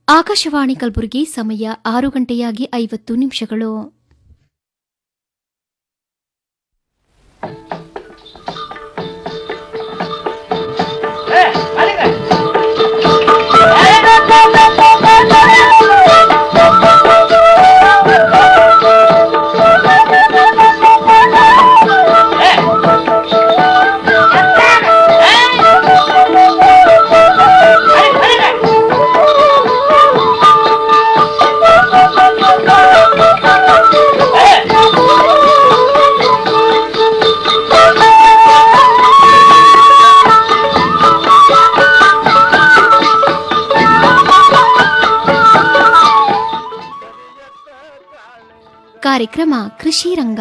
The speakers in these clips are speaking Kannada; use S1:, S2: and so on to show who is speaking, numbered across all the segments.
S1: ಆಕಾಶವಾಣಿ ಕಲಬುರಗಿ ಸಮಯ ಆರು ಗಂಟೆಯಾಗಿ ಐವತ್ತು ನಿಮಿಷಗಳು ಕಾರ್ಯಕ್ರಮ ಕೃಷಿ ರಂಗ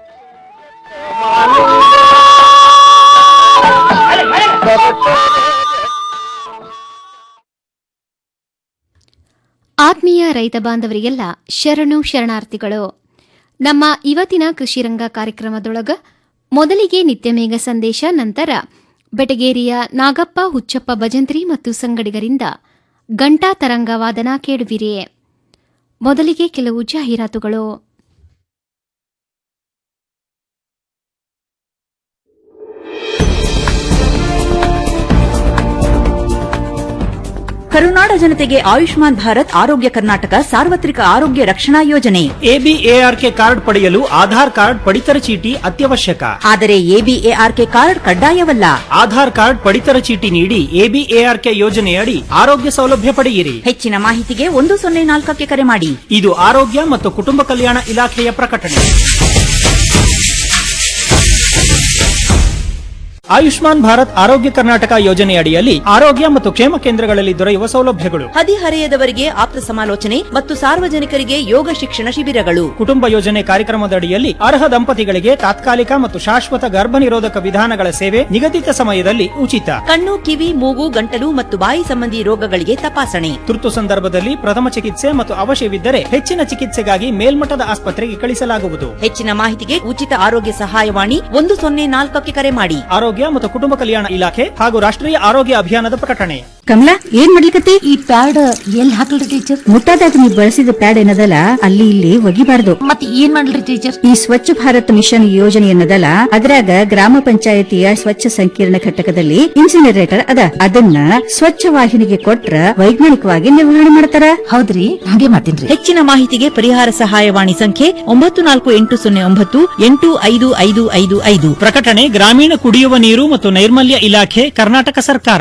S1: ಆತ್ಮೀಯ ರೈತ ಬಾಂಧವರಿಗೆಲ್ಲ ಶರಣು ಶರಣಾರ್ಥಿಗಳು ನಮ್ಮ ಇವತ್ತಿನ ಕೃಷಿ ರಂಗ ಕಾರ್ಯಕ್ರಮದೊಳಗ ಮೊದಲಿಗೆ ನಿತ್ಯಮೇಘ ಸಂದೇಶ ನಂತರ ಬೆಟಗೇರಿಯ ನಾಗಪ್ಪ ಹುಚ್ಚಪ್ಪ ಭಜಂತ್ರಿ ಮತ್ತು ಸಂಗಡಿಗರಿಂದ ಗಂಟಾ ತರಂಗ ವಾದನ ಕೇಳುವಿರಿ ಮೊದಲಿಗೆ ಕೆಲವು ಜಾಹೀರಾತುಗಳು
S2: ಕರುನಾಡ ಜನತೆಗೆ ಆಯುಷ್ಮಾನ್ ಭಾರತ್ ಆರೋಗ್ಯ ಕರ್ನಾಟಕ ಸಾರ್ವತ್ರಿಕ ಆರೋಗ್ಯ ರಕ್ಷಣಾ ಯೋಜನೆ
S3: ಎಬಿಎಆರ್ಕೆ ಕಾರ್ಡ್ ಪಡೆಯಲು ಆಧಾರ್ ಕಾರ್ಡ್ ಪಡಿತರ ಚೀಟಿ ಅತ್ಯವಶ್ಯಕ
S2: ಆದರೆ ಎಬಿಎಆರ್ಕೆ ಕಾರ್ಡ್ ಕಡ್ಡಾಯವಲ್ಲ
S3: ಆಧಾರ್ ಕಾರ್ಡ್ ಪಡಿತರ ಚೀಟಿ ನೀಡಿ ಎಬಿಎಆರ್ಕೆ ಯೋಜನೆಯಡಿ ಆರೋಗ್ಯ ಸೌಲಭ್ಯ ಪಡೆಯಿರಿ
S2: ಹೆಚ್ಚಿನ ಮಾಹಿತಿಗೆ ಒಂದು ಸೊನ್ನೆ ನಾಲ್ಕಕ್ಕೆ ಕರೆ ಮಾಡಿ
S3: ಇದು ಆರೋಗ್ಯ ಮತ್ತು ಕುಟುಂಬ ಕಲ್ಯಾಣ ಇಲಾಖೆಯ ಪ್ರಕಟಣೆ ಆಯುಷ್ಮಾನ್ ಭಾರತ್ ಆರೋಗ್ಯ ಕರ್ನಾಟಕ ಯೋಜನೆಯಡಿಯಲ್ಲಿ ಆರೋಗ್ಯ ಮತ್ತು ಕ್ಷೇಮ ಕೇಂದ್ರಗಳಲ್ಲಿ ದೊರೆಯುವ ಸೌಲಭ್ಯಗಳು
S2: ಹದಿಹರೆಯದವರಿಗೆ ಆಪ್ತ ಸಮಾಲೋಚನೆ ಮತ್ತು ಸಾರ್ವಜನಿಕರಿಗೆ ಯೋಗ ಶಿಕ್ಷಣ ಶಿಬಿರಗಳು
S3: ಕುಟುಂಬ ಯೋಜನೆ ಕಾರ್ಯಕ್ರಮದಡಿಯಲ್ಲಿ ಅರ್ಹ ದಂಪತಿಗಳಿಗೆ ತಾತ್ಕಾಲಿಕ ಮತ್ತು ಶಾಶ್ವತ ಗರ್ಭ ನಿರೋಧಕ ವಿಧಾನಗಳ ಸೇವೆ ನಿಗದಿತ ಸಮಯದಲ್ಲಿ ಉಚಿತ
S2: ಕಣ್ಣು ಕಿವಿ ಮೂಗು ಗಂಟಲು ಮತ್ತು ಬಾಯಿ ಸಂಬಂಧಿ ರೋಗಗಳಿಗೆ ತಪಾಸಣೆ
S3: ತುರ್ತು ಸಂದರ್ಭದಲ್ಲಿ ಪ್ರಥಮ ಚಿಕಿತ್ಸೆ ಮತ್ತು ಅವಶ್ಯವಿದ್ದರೆ ಹೆಚ್ಚಿನ ಚಿಕಿತ್ಸೆಗಾಗಿ ಮೇಲ್ಮಟ್ಟದ ಆಸ್ಪತ್ರೆಗೆ ಕಳಿಸಲಾಗುವುದು
S2: ಹೆಚ್ಚಿನ ಮಾಹಿತಿಗೆ ಉಚಿತ ಆರೋಗ್ಯ ಸಹಾಯವಾಣಿ ಒಂದು ಸೊನ್ನೆ ನಾಲ್ಕಕ್ಕೆ ಕರೆ ಮಾಡಿ
S3: ಆರೋಗ್ಯ ಮತ್ತು ಕುಟುಂಬ ಕಲ್ಯಾಣ ಇಲಾಖೆ ಹಾಗೂ ರಾಷ್ಟ್ರೀಯ ಆರೋಗ್ಯ ಅಭಿಯಾನದ ಪ್ರಕಟಣೆ
S4: ಕಮಲಾ ಏನ್ ಮಾಡ್ಲಿಕತ್ತಿ
S5: ಈ ಪ್ಯಾಡ್ ಎಲ್ಲಿ ಹಾಕಲ್ರಿ ಟೀಚರ್
S4: ಮುಟ್ಟಾದಾಗ ನೀ ಬಳಸಿದ ಪ್ಯಾಡ್ ಏನದಲ್ಲ ಅಲ್ಲಿ ಇಲ್ಲಿ ಒಗಿಬಾರ್ದು
S5: ಮತ್ ಏನ್ ಮಾಡ್ಲಿ ಟೀಚರ್
S4: ಈ ಸ್ವಚ್ಛ ಭಾರತ್ ಮಿಷನ್ ಯೋಜನೆ ಏನದಲ್ಲ ಅದ್ರಾಗ ಗ್ರಾಮ ಪಂಚಾಯತಿಯ ಸ್ವಚ್ಛ ಸಂಕೀರ್ಣ ಘಟಕದಲ್ಲಿ ಇನ್ಸಿನರೇಟರ್ ಅದ ಅದನ್ನ ಸ್ವಚ್ಛ ವಾಹಿನಿಗೆ ಕೊಟ್ರ ವೈಜ್ಞಾನಿಕವಾಗಿ ನಿರ್ವಹಣೆ ಮಾಡ್ತಾರ
S5: ಹೌದ್ರಿ ಹಾಗೆ ಮಾಡ್ತೀನ್ರಿ
S2: ಹೆಚ್ಚಿನ ಮಾಹಿತಿಗೆ ಪರಿಹಾರ ಸಹಾಯವಾಣಿ ಸಂಖ್ಯೆ ಒಂಬತ್ತು ನಾಲ್ಕು ಎಂಟು ಸೊನ್ನೆ ಒಂಬತ್ತು ಎಂಟು ಐದು ಐದು ಐದು ಐದು
S3: ಪ್ರಕಟಣೆ ಗ್ರಾಮೀಣ ಕುಡಿಯುವ ನೀರು ಮತ್ತು ನೈರ್ಮಲ್ಯ ಇಲಾಖೆ ಕರ್ನಾಟಕ ಸರ್ಕಾರ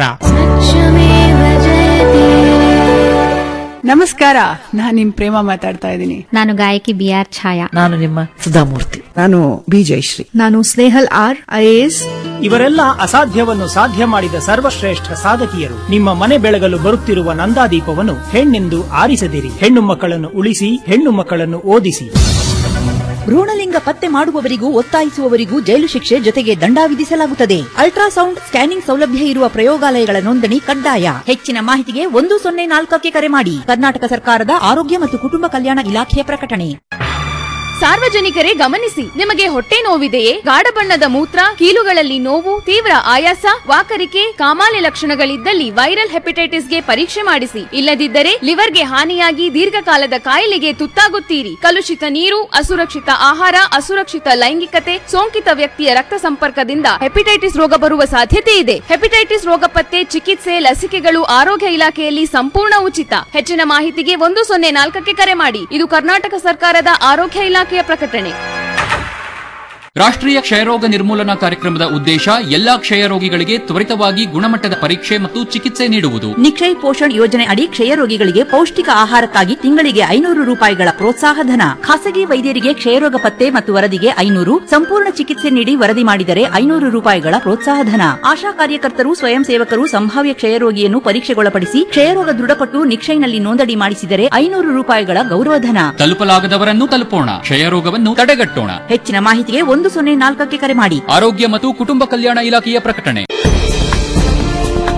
S6: ನಮಸ್ಕಾರ ನಾನ್ ನಿಮ್ ಪ್ರೇಮ ಮಾತಾಡ್ತಾ ಇದ್ದೀನಿ
S1: ನಾನು ಗಾಯಕಿ ಬಿ ಆರ್ ಛಾಯಾ
S7: ನಾನು ನಿಮ್ಮ ಸುಧಾಮೂರ್ತಿ
S6: ನಾನು ಬಿ ಜಯಶ್ರೀ
S5: ನಾನು ಸ್ನೇಹಲ್ ಆರ್ ಐಎಎಸ್
S3: ಇವರೆಲ್ಲ ಅಸಾಧ್ಯವನ್ನು ಸಾಧ್ಯ ಮಾಡಿದ ಸರ್ವಶ್ರೇಷ್ಠ ಸಾಧಕಿಯರು ನಿಮ್ಮ ಮನೆ ಬೆಳಗಲು ಬರುತ್ತಿರುವ ನಂದಾದೀಪವನ್ನು ಹೆಣ್ಣೆಂದು ಆರಿಸದಿರಿ ಹೆಣ್ಣು ಮಕ್ಕಳನ್ನು ಉಳಿಸಿ ಹೆಣ್ಣು ಮಕ್ಕಳನ್ನು ಓದಿಸಿ
S2: ಭ್ರೂಣಲಿಂಗ ಪತ್ತೆ ಮಾಡುವವರಿಗೂ ಒತ್ತಾಯಿಸುವವರಿಗೂ ಜೈಲು ಶಿಕ್ಷೆ ಜೊತೆಗೆ ದಂಡ ವಿಧಿಸಲಾಗುತ್ತದೆ ಅಲ್ಟ್ರಾಸೌಂಡ್ ಸ್ಕ್ಯಾನಿಂಗ್ ಸೌಲಭ್ಯ ಇರುವ ಪ್ರಯೋಗಾಲಯಗಳ ನೋಂದಣಿ ಕಡ್ಡಾಯ ಹೆಚ್ಚಿನ ಮಾಹಿತಿಗೆ ಒಂದು ಸೊನ್ನೆ ನಾಲ್ಕಕ್ಕೆ ಕರೆ ಮಾಡಿ ಕರ್ನಾಟಕ ಸರ್ಕಾರದ ಆರೋಗ್ಯ ಮತ್ತು ಕುಟುಂಬ ಕಲ್ಯಾಣ ಇಲಾಖೆಯ ಪ್ರಕಟಣೆ
S8: ಸಾರ್ವಜನಿಕರೇ ಗಮನಿಸಿ ನಿಮಗೆ ಹೊಟ್ಟೆ ನೋವಿದೆಯೇ ಗಾಢ ಬಣ್ಣದ ಮೂತ್ರ ಕೀಲುಗಳಲ್ಲಿ ನೋವು ತೀವ್ರ ಆಯಾಸ ವಾಕರಿಕೆ ಕಾಮಾಲೆ ಲಕ್ಷಣಗಳಿದ್ದಲ್ಲಿ ವೈರಲ್ ಹೆಪಟೈಟಿಸ್ಗೆ ಪರೀಕ್ಷೆ ಮಾಡಿಸಿ ಇಲ್ಲದಿದ್ದರೆ ಲಿವರ್ಗೆ ಹಾನಿಯಾಗಿ ದೀರ್ಘಕಾಲದ ಕಾಯಿಲೆಗೆ ತುತ್ತಾಗುತ್ತೀರಿ ಕಲುಷಿತ ನೀರು ಅಸುರಕ್ಷಿತ ಆಹಾರ ಅಸುರಕ್ಷಿತ ಲೈಂಗಿಕತೆ ಸೋಂಕಿತ ವ್ಯಕ್ತಿಯ ರಕ್ತ ಸಂಪರ್ಕದಿಂದ ಹೆಪಟೈಟಿಸ್ ರೋಗ ಬರುವ ಸಾಧ್ಯತೆ ಇದೆ ಹೆಪಟೈಟಿಸ್ ರೋಗ ಪತ್ತೆ ಚಿಕಿತ್ಸೆ ಲಸಿಕೆಗಳು ಆರೋಗ್ಯ ಇಲಾಖೆಯಲ್ಲಿ ಸಂಪೂರ್ಣ ಉಚಿತ ಹೆಚ್ಚಿನ ಮಾಹಿತಿಗೆ ಒಂದು ಸೊನ್ನೆ ನಾಲ್ಕಕ್ಕೆ ಕರೆ ಮಾಡಿ ಇದು ಕರ್ನಾಟಕ ಸರ್ಕಾರದ ಆರೋಗ್ಯ ಇಲಾಖೆಯ ಪ್ರಕಟಣೆ
S9: ರಾಷ್ಟ್ರೀಯ ಕ್ಷಯರೋಗ ನಿರ್ಮೂಲನಾ ಕಾರ್ಯಕ್ರಮದ ಉದ್ದೇಶ ಎಲ್ಲಾ ಕ್ಷಯರೋಗಿಗಳಿಗೆ ತ್ವರಿತವಾಗಿ ಗುಣಮಟ್ಟದ ಪರೀಕ್ಷೆ ಮತ್ತು ಚಿಕಿತ್ಸೆ ನೀಡುವುದು
S2: ನಿಕ್ಷಯ್ ಪೋಷಣ್ ಯೋಜನೆ ಅಡಿ ಕ್ಷಯ ರೋಗಿಗಳಿಗೆ ಪೌಷ್ಟಿಕ ಆಹಾರಕ್ಕಾಗಿ ತಿಂಗಳಿಗೆ ಐನೂರು ರೂಪಾಯಿಗಳ ಪ್ರೋತ್ಸಾಹ ಧನ ಖಾಸಗಿ ವೈದ್ಯರಿಗೆ ಕ್ಷಯರೋಗ ಪತ್ತೆ ಮತ್ತು ವರದಿಗೆ ಐನೂರು ಸಂಪೂರ್ಣ ಚಿಕಿತ್ಸೆ ನೀಡಿ ವರದಿ ಮಾಡಿದರೆ ಐನೂರು ರೂಪಾಯಿಗಳ ಪ್ರೋತ್ಸಾಹ ಧನ ಆಶಾ ಕಾರ್ಯಕರ್ತರು ಸ್ವಯಂ ಸೇವಕರು ಸಂಭಾವ್ಯ ಕ್ಷಯರೋಗಿಯನ್ನು ಪರೀಕ್ಷೆಗೊಳಪಡಿಸಿ ಕ್ಷಯರೋಗ ದೃಢಪಟ್ಟು ನಿಕ್ಷಯ್ನಲ್ಲಿ ನೋಂದಣಿ ಮಾಡಿಸಿದರೆ ಐನೂರು ರೂಪಾಯಿಗಳ ಗೌರವಧನ
S9: ತಲುಪಲಾಗದವರನ್ನು ತಲುಪೋಣ ಕ್ಷಯರೋಗವನ್ನು ತಡೆಗಟ್ಟೋಣ
S2: ಹೆಚ್ಚಿನ ಮಾಹಿತಿಗೆ ಒಂದು ಸೊನ್ನೆ ನಾಲ್ಕಕ್ಕೆ ಕರೆ ಮಾಡಿ
S9: ಆರೋಗ್ಯ ಮತ್ತು ಕುಟುಂಬ ಕಲ್ಯಾಣ ಇಲಾಖೆಯ ಪ್ರಕಟಣೆ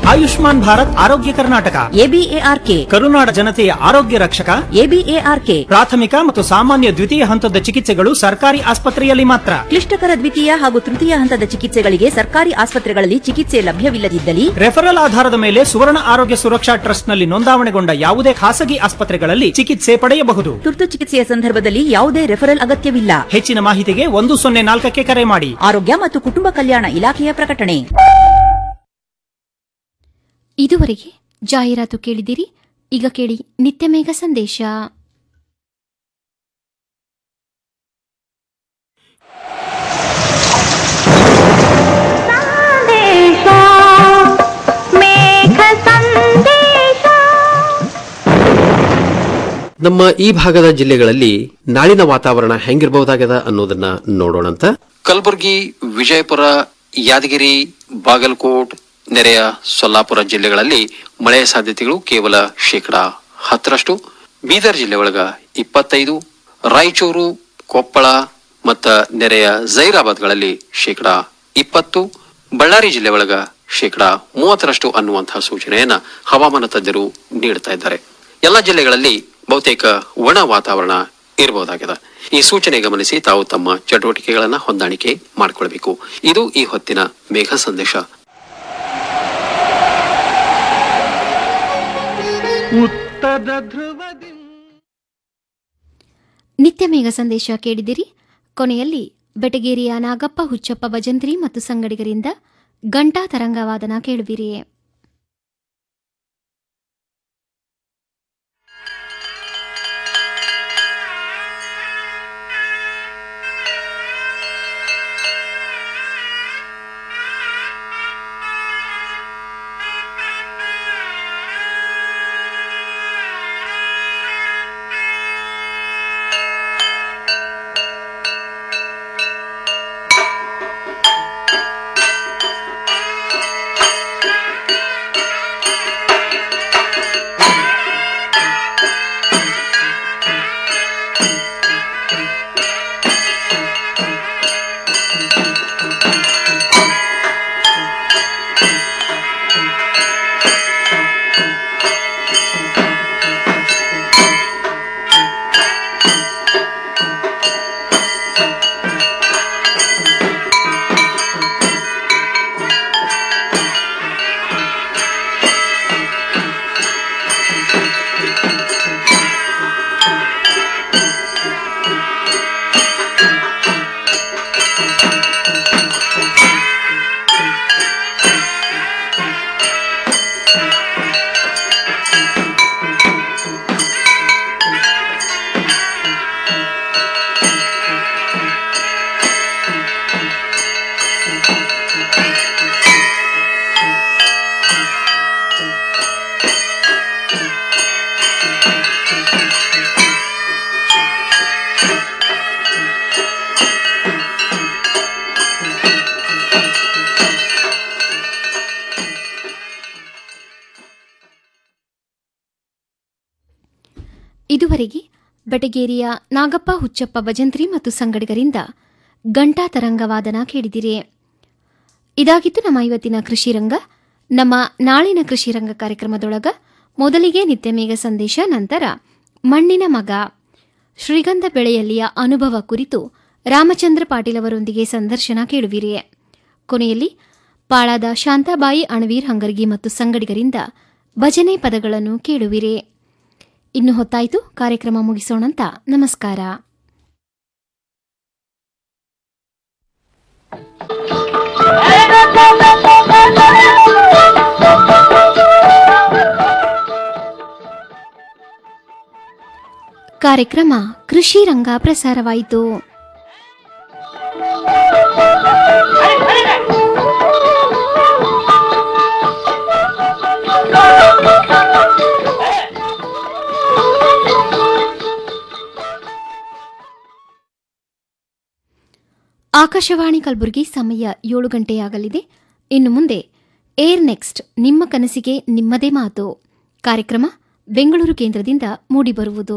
S3: ಆಯುಷ್ಮಾನ್ ಭಾರತ್ ಆರೋಗ್ಯ ಕರ್ನಾಟಕ
S2: ಎಬಿಎಆರ್ಕೆ
S3: ಕರುನಾಡ ಜನತೆಯ ಆರೋಗ್ಯ ರಕ್ಷಕ
S2: ಎಬಿಎಆರ್ಕೆ
S3: ಪ್ರಾಥಮಿಕ ಮತ್ತು ಸಾಮಾನ್ಯ ದ್ವಿತೀಯ ಹಂತದ ಚಿಕಿತ್ಸೆಗಳು ಸರ್ಕಾರಿ ಆಸ್ಪತ್ರೆಯಲ್ಲಿ ಮಾತ್ರ
S2: ಕ್ಲಿಷ್ಟಕರ ದ್ವಿತೀಯ ಹಾಗೂ ತೃತೀಯ ಹಂತದ ಚಿಕಿತ್ಸೆಗಳಿಗೆ ಸರ್ಕಾರಿ ಆಸ್ಪತ್ರೆಗಳಲ್ಲಿ ಚಿಕಿತ್ಸೆ ಲಭ್ಯವಿಲ್ಲದಿದ್ದಲ್ಲಿ
S3: ರೆಫರಲ್ ಆಧಾರದ ಮೇಲೆ ಸುವರ್ಣ ಆರೋಗ್ಯ ಸುರಕ್ಷಾ ಟ್ರಸ್ಟ್ನಲ್ಲಿ ನೋಂದಾವಣೆಗೊಂಡ ಯಾವುದೇ ಖಾಸಗಿ ಆಸ್ಪತ್ರೆಗಳಲ್ಲಿ ಚಿಕಿತ್ಸೆ ಪಡೆಯಬಹುದು
S2: ತುರ್ತು ಚಿಕಿತ್ಸೆಯ ಸಂದರ್ಭದಲ್ಲಿ ಯಾವುದೇ ರೆಫರಲ್ ಅಗತ್ಯವಿಲ್ಲ
S3: ಹೆಚ್ಚಿನ ಮಾಹಿತಿಗೆ ಒಂದು ಸೊನ್ನೆ ನಾಲ್ಕಕ್ಕೆ ಕರೆ ಮಾಡಿ
S2: ಆರೋಗ್ಯ ಮತ್ತು ಕುಟುಂಬ ಕಲ್ಯಾಣ ಇಲಾಖೆಯ ಪ್ರಕಟಣೆ
S1: ಇದುವರೆಗೆ ಜಾಹೀರಾತು ಕೇಳಿದಿರಿ ಈಗ ಕೇಳಿ ನಿತ್ಯ ಮೇಘ ಸಂದೇಶ
S7: ನಮ್ಮ ಈ ಭಾಗದ ಜಿಲ್ಲೆಗಳಲ್ಲಿ ನಾಳಿನ ವಾತಾವರಣ ಹೆಂಗಿರಬಹುದಾಗದ ಅನ್ನೋದನ್ನ ನೋಡೋಣಂತ ಕಲಬುರಗಿ ವಿಜಯಪುರ ಯಾದಗಿರಿ ಬಾಗಲಕೋಟ್ ನೆರೆಯ ಸೊಲ್ಲಾಪುರ ಜಿಲ್ಲೆಗಳಲ್ಲಿ ಮಳೆಯ ಸಾಧ್ಯತೆಗಳು ಕೇವಲ ಶೇಕಡಾ ಹತ್ತರಷ್ಟು ಬೀದರ್ ಜಿಲ್ಲೆ ಒಳಗ ಇಪ್ಪತ್ತೈದು ರಾಯಚೂರು ಕೊಪ್ಪಳ ಮತ್ತ ನೆರೆಯ ಜೈರಾಬಾದ್ಗಳಲ್ಲಿ ಶೇಕಡಾ ಇಪ್ಪತ್ತು ಬಳ್ಳಾರಿ ಜಿಲ್ಲೆ ಒಳಗ ಶೇಕಡಾ ಮೂವತ್ತರಷ್ಟು ಅನ್ನುವಂತಹ ಸೂಚನೆಯನ್ನ ಹವಾಮಾನ ತಜ್ಞರು ನೀಡುತ್ತಾ ಇದ್ದಾರೆ ಎಲ್ಲ ಜಿಲ್ಲೆಗಳಲ್ಲಿ ಬಹುತೇಕ ಒಣ ವಾತಾವರಣ ಇರಬಹುದಾಗಿದೆ ಈ ಸೂಚನೆ ಗಮನಿಸಿ ತಾವು ತಮ್ಮ ಚಟುವಟಿಕೆಗಳನ್ನ ಹೊಂದಾಣಿಕೆ ಮಾಡಿಕೊಳ್ಬೇಕು ಇದು ಈ ಹೊತ್ತಿನ ಮೇಘ ಸಂದೇಶ
S3: ಉತ್ತರ ಧ್ರುವದಿ
S1: ನಿತ್ಯ ಮೇಘ ಸಂದೇಶ ಕೇಳಿದಿರಿ ಕೊನೆಯಲ್ಲಿ ಬೆಟಗೇರಿಯ ನಾಗಪ್ಪ ಹುಚ್ಚಪ್ಪ ಭಜಂತ್ರಿ ಮತ್ತು ಸಂಗಡಿಗರಿಂದ ಗಂಟಾ ತರಂಗವಾದನ ಕೇಳುವಿರಿ ಇದುವರೆಗೆ ಬೆಟಗೇರಿಯ ನಾಗಪ್ಪ ಹುಚ್ಚಪ್ಪ ಭಜಂತ್ರಿ ಮತ್ತು ಸಂಗಡಿಗರಿಂದ ಗಂಟಾ ತರಂಗವಾದನ ಕೇಳಿದಿರಿ ಇದಾಗಿತ್ತು ನಮ್ಮ ಇವತ್ತಿನ ಕೃಷಿ ರಂಗ ನಮ್ಮ ನಾಳಿನ ಕೃಷಿ ರಂಗ ಕಾರ್ಯಕ್ರಮದೊಳಗ ಮೊದಲಿಗೆ ನಿತ್ಯ ಮೇಘ ಸಂದೇಶ ನಂತರ ಮಣ್ಣಿನ ಮಗ ಶ್ರೀಗಂಧ ಬೆಳೆಯಲ್ಲಿಯ ಅನುಭವ ಕುರಿತು ರಾಮಚಂದ್ರ ಪಾಟೀಲ್ ಅವರೊಂದಿಗೆ ಸಂದರ್ಶನ ಕೇಳುವಿರಿ ಕೊನೆಯಲ್ಲಿ ಪಾಳಾದ ಶಾಂತಾಬಾಯಿ ಅಣವೀರ್ ಹಂಗರ್ಗಿ ಮತ್ತು ಸಂಗಡಿಗರಿಂದ ಭಜನೆ ಪದಗಳನ್ನು ಕೇಳುವಿರಿ ಇನ್ನು ಹೊತ್ತಾಯಿತು ಕಾರ್ಯಕ್ರಮ ಮುಗಿಸೋಣಂತ ನಮಸ್ಕಾರ ಕಾರ್ಯಕ್ರಮ ಕೃಷಿ ರಂಗ ಪ್ರಸಾರವಾಯಿತು ಆಕಾಶವಾಣಿ ಕಲಬುರಗಿ ಸಮಯ ಏಳು ಗಂಟೆಯಾಗಲಿದೆ ಇನ್ನು ಮುಂದೆ ಏರ್ ನೆಕ್ಸ್ಟ್ ನಿಮ್ಮ ಕನಸಿಗೆ ನಿಮ್ಮದೇ ಮಾತು ಕಾರ್ಯಕ್ರಮ ಬೆಂಗಳೂರು ಕೇಂದ್ರದಿಂದ ಮೂಡಿಬರುವುದು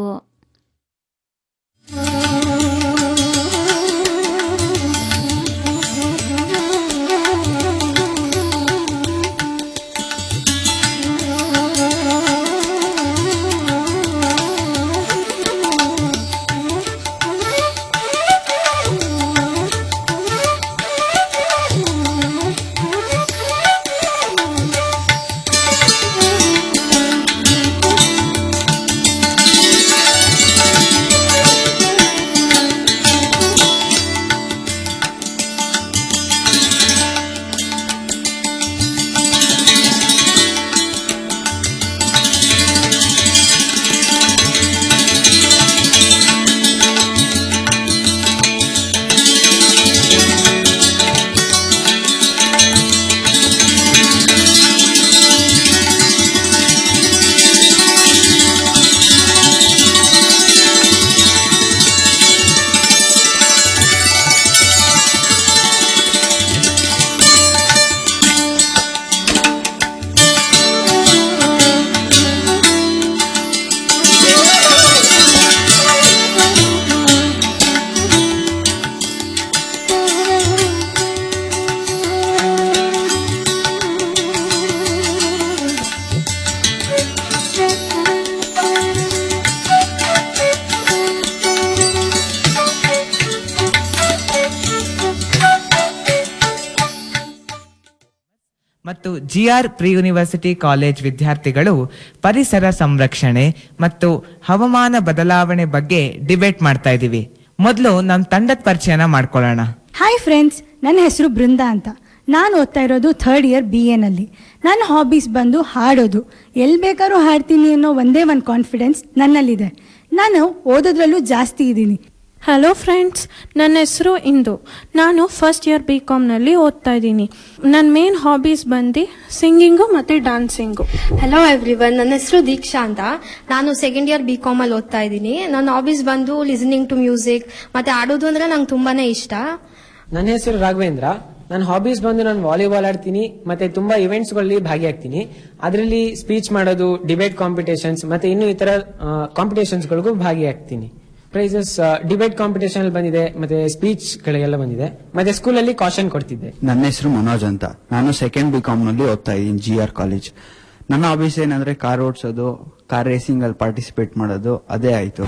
S10: ಜಿಆರ್ ಪ್ರಿ ಯೂನಿವರ್ಸಿಟಿ ಕಾಲೇಜ್ ವಿದ್ಯಾರ್ಥಿಗಳು ಪರಿಸರ ಸಂರಕ್ಷಣೆ ಮತ್ತು ಹವಾಮಾನ ಬದಲಾವಣೆ ಬಗ್ಗೆ ಡಿಬೇಟ್ ಮಾಡ್ತಾ ಇದೀವಿ ಮೊದಲು ನಮ್ಮ ತಂಡದ ಪರಿಚಯನ ಮಾಡ್ಕೊಳ್ಳೋಣ
S11: ಹಾಯ್ ಫ್ರೆಂಡ್ಸ್ ನನ್ನ ಹೆಸರು ಬೃಂದಾ ಅಂತ ನಾನು ಓದ್ತಾ ಇರೋದು ಥರ್ಡ್ ಇಯರ್ ಬಿ ಎನಲ್ಲಿ ನನ್ನ ಹಾಬೀಸ್ ಬಂದು ಹಾಡೋದು ಎಲ್ಲಿ ಬೇಕಾದ್ರೂ ಹಾಡ್ತೀನಿ ಅನ್ನೋ ಒಂದೇ ಒಂದು ಕಾನ್ಫಿಡೆನ್ಸ್ ನನ್ನಲ್ಲಿದೆ ನಾನು ಓದೋದ್ರಲ್ಲೂ ಜಾಸ್ತಿ ಇದ್ದೀನಿ
S12: ಹಲೋ ಫ್ರೆಂಡ್ಸ್ ನನ್ನ ಹೆಸರು ಇಂದು ನಾನು ಫಸ್ಟ್ ಇಯರ್ ಬಿ ಕಾಮ್ನಲ್ಲಿ ಓದ್ತಾ ಇದ್ದೀನಿ ನನ್ನ ಮೇನ್ ಹಾಬೀಸ್ ಬಂದು ಸಿಂಗಿಂಗು ಮತ್ತು ಡಾನ್ಸಿಂಗು
S13: ಹಲೋ ಎವ್ರಿವನ್ ನನ್ನ ಹೆಸರು ದೀಕ್ಷಾ ಅಂತ ನಾನು ಸೆಕೆಂಡ್ ಇಯರ್ ಬಿ ಕಾಮ್ ಅಲ್ಲಿ ಓದ್ತಾ ಇದ್ದೀನಿ ನನ್ನ ಹಾಬೀಸ್ ಬಂದು ಲಿಸನಿಂಗ್ ಟು ಮ್ಯೂಸಿಕ್ ಮತ್ತೆ ಆಡೋದು ಅಂದ್ರೆ ನಂಗೆ ತುಂಬಾನೇ ಇಷ್ಟ
S14: ನನ್ನ ಹೆಸರು ರಾಘವೇಂದ್ರ ನನ್ನ ಹಾಬೀಸ್ ಬಂದು ನಾನು ವಾಲಿಬಾಲ್ ಆಡ್ತೀನಿ ಮತ್ತೆ ತುಂಬಾ ಇವೆಂಟ್ಸ್ ಗಳಲ್ಲಿ ಭಾಗಿಯಾಗ್ತೀನಿ ಅದರಲ್ಲಿ ಸ್ಪೀಚ್ ಮಾಡೋದು ಡಿಬೇಟ್ ಕಾಂಪಿಟೇಷನ್ಸ್ ಮತ್ತೆ ಇನ್ನು ಇತರ ಕಾಂಪಿಟೇಷನ್ಸ್ ಗಳಿಗೂ ಭಾಗಿಯಾಗ್ತೀನಿ ಪ್ರೈಸಸ್ ಡಿಬೇಟ್ ಕಾಂಪಿಟೇಷನ್ ಬಂದಿದೆ ಮತ್ತೆ ಸ್ಪೀಚ್ ಗಳಿಗೆಲ್ಲ ಬಂದಿದೆ ಮತ್ತೆ ಸ್ಕೂಲಲ್ಲಿ ಕಾಶನ್ ಕೊಡ್ತಿದ್ದೆ
S15: ನನ್ನ ಹೆಸರು ಮನೋಜ್ ಅಂತ ನಾನು ಸೆಕೆಂಡ್ ಬಿ ಕಾಮ್ ನಲ್ಲಿ ಓದ್ತಾ ಇದ್ದೀನಿ ಜಿ ಆರ್ ಕಾಲೇಜ್ ನನ್ನ ಹಾಬೀಸ್ ಏನಂದ್ರೆ ಕಾರ್ ಓಡಿಸೋದು ಕಾರ್ ರೇಸಿಂಗ್ ಅಲ್ಲಿ ಪಾರ್ಟಿಸಿಪೇಟ್ ಮಾಡೋದು ಅದೇ ಆಯ್ತು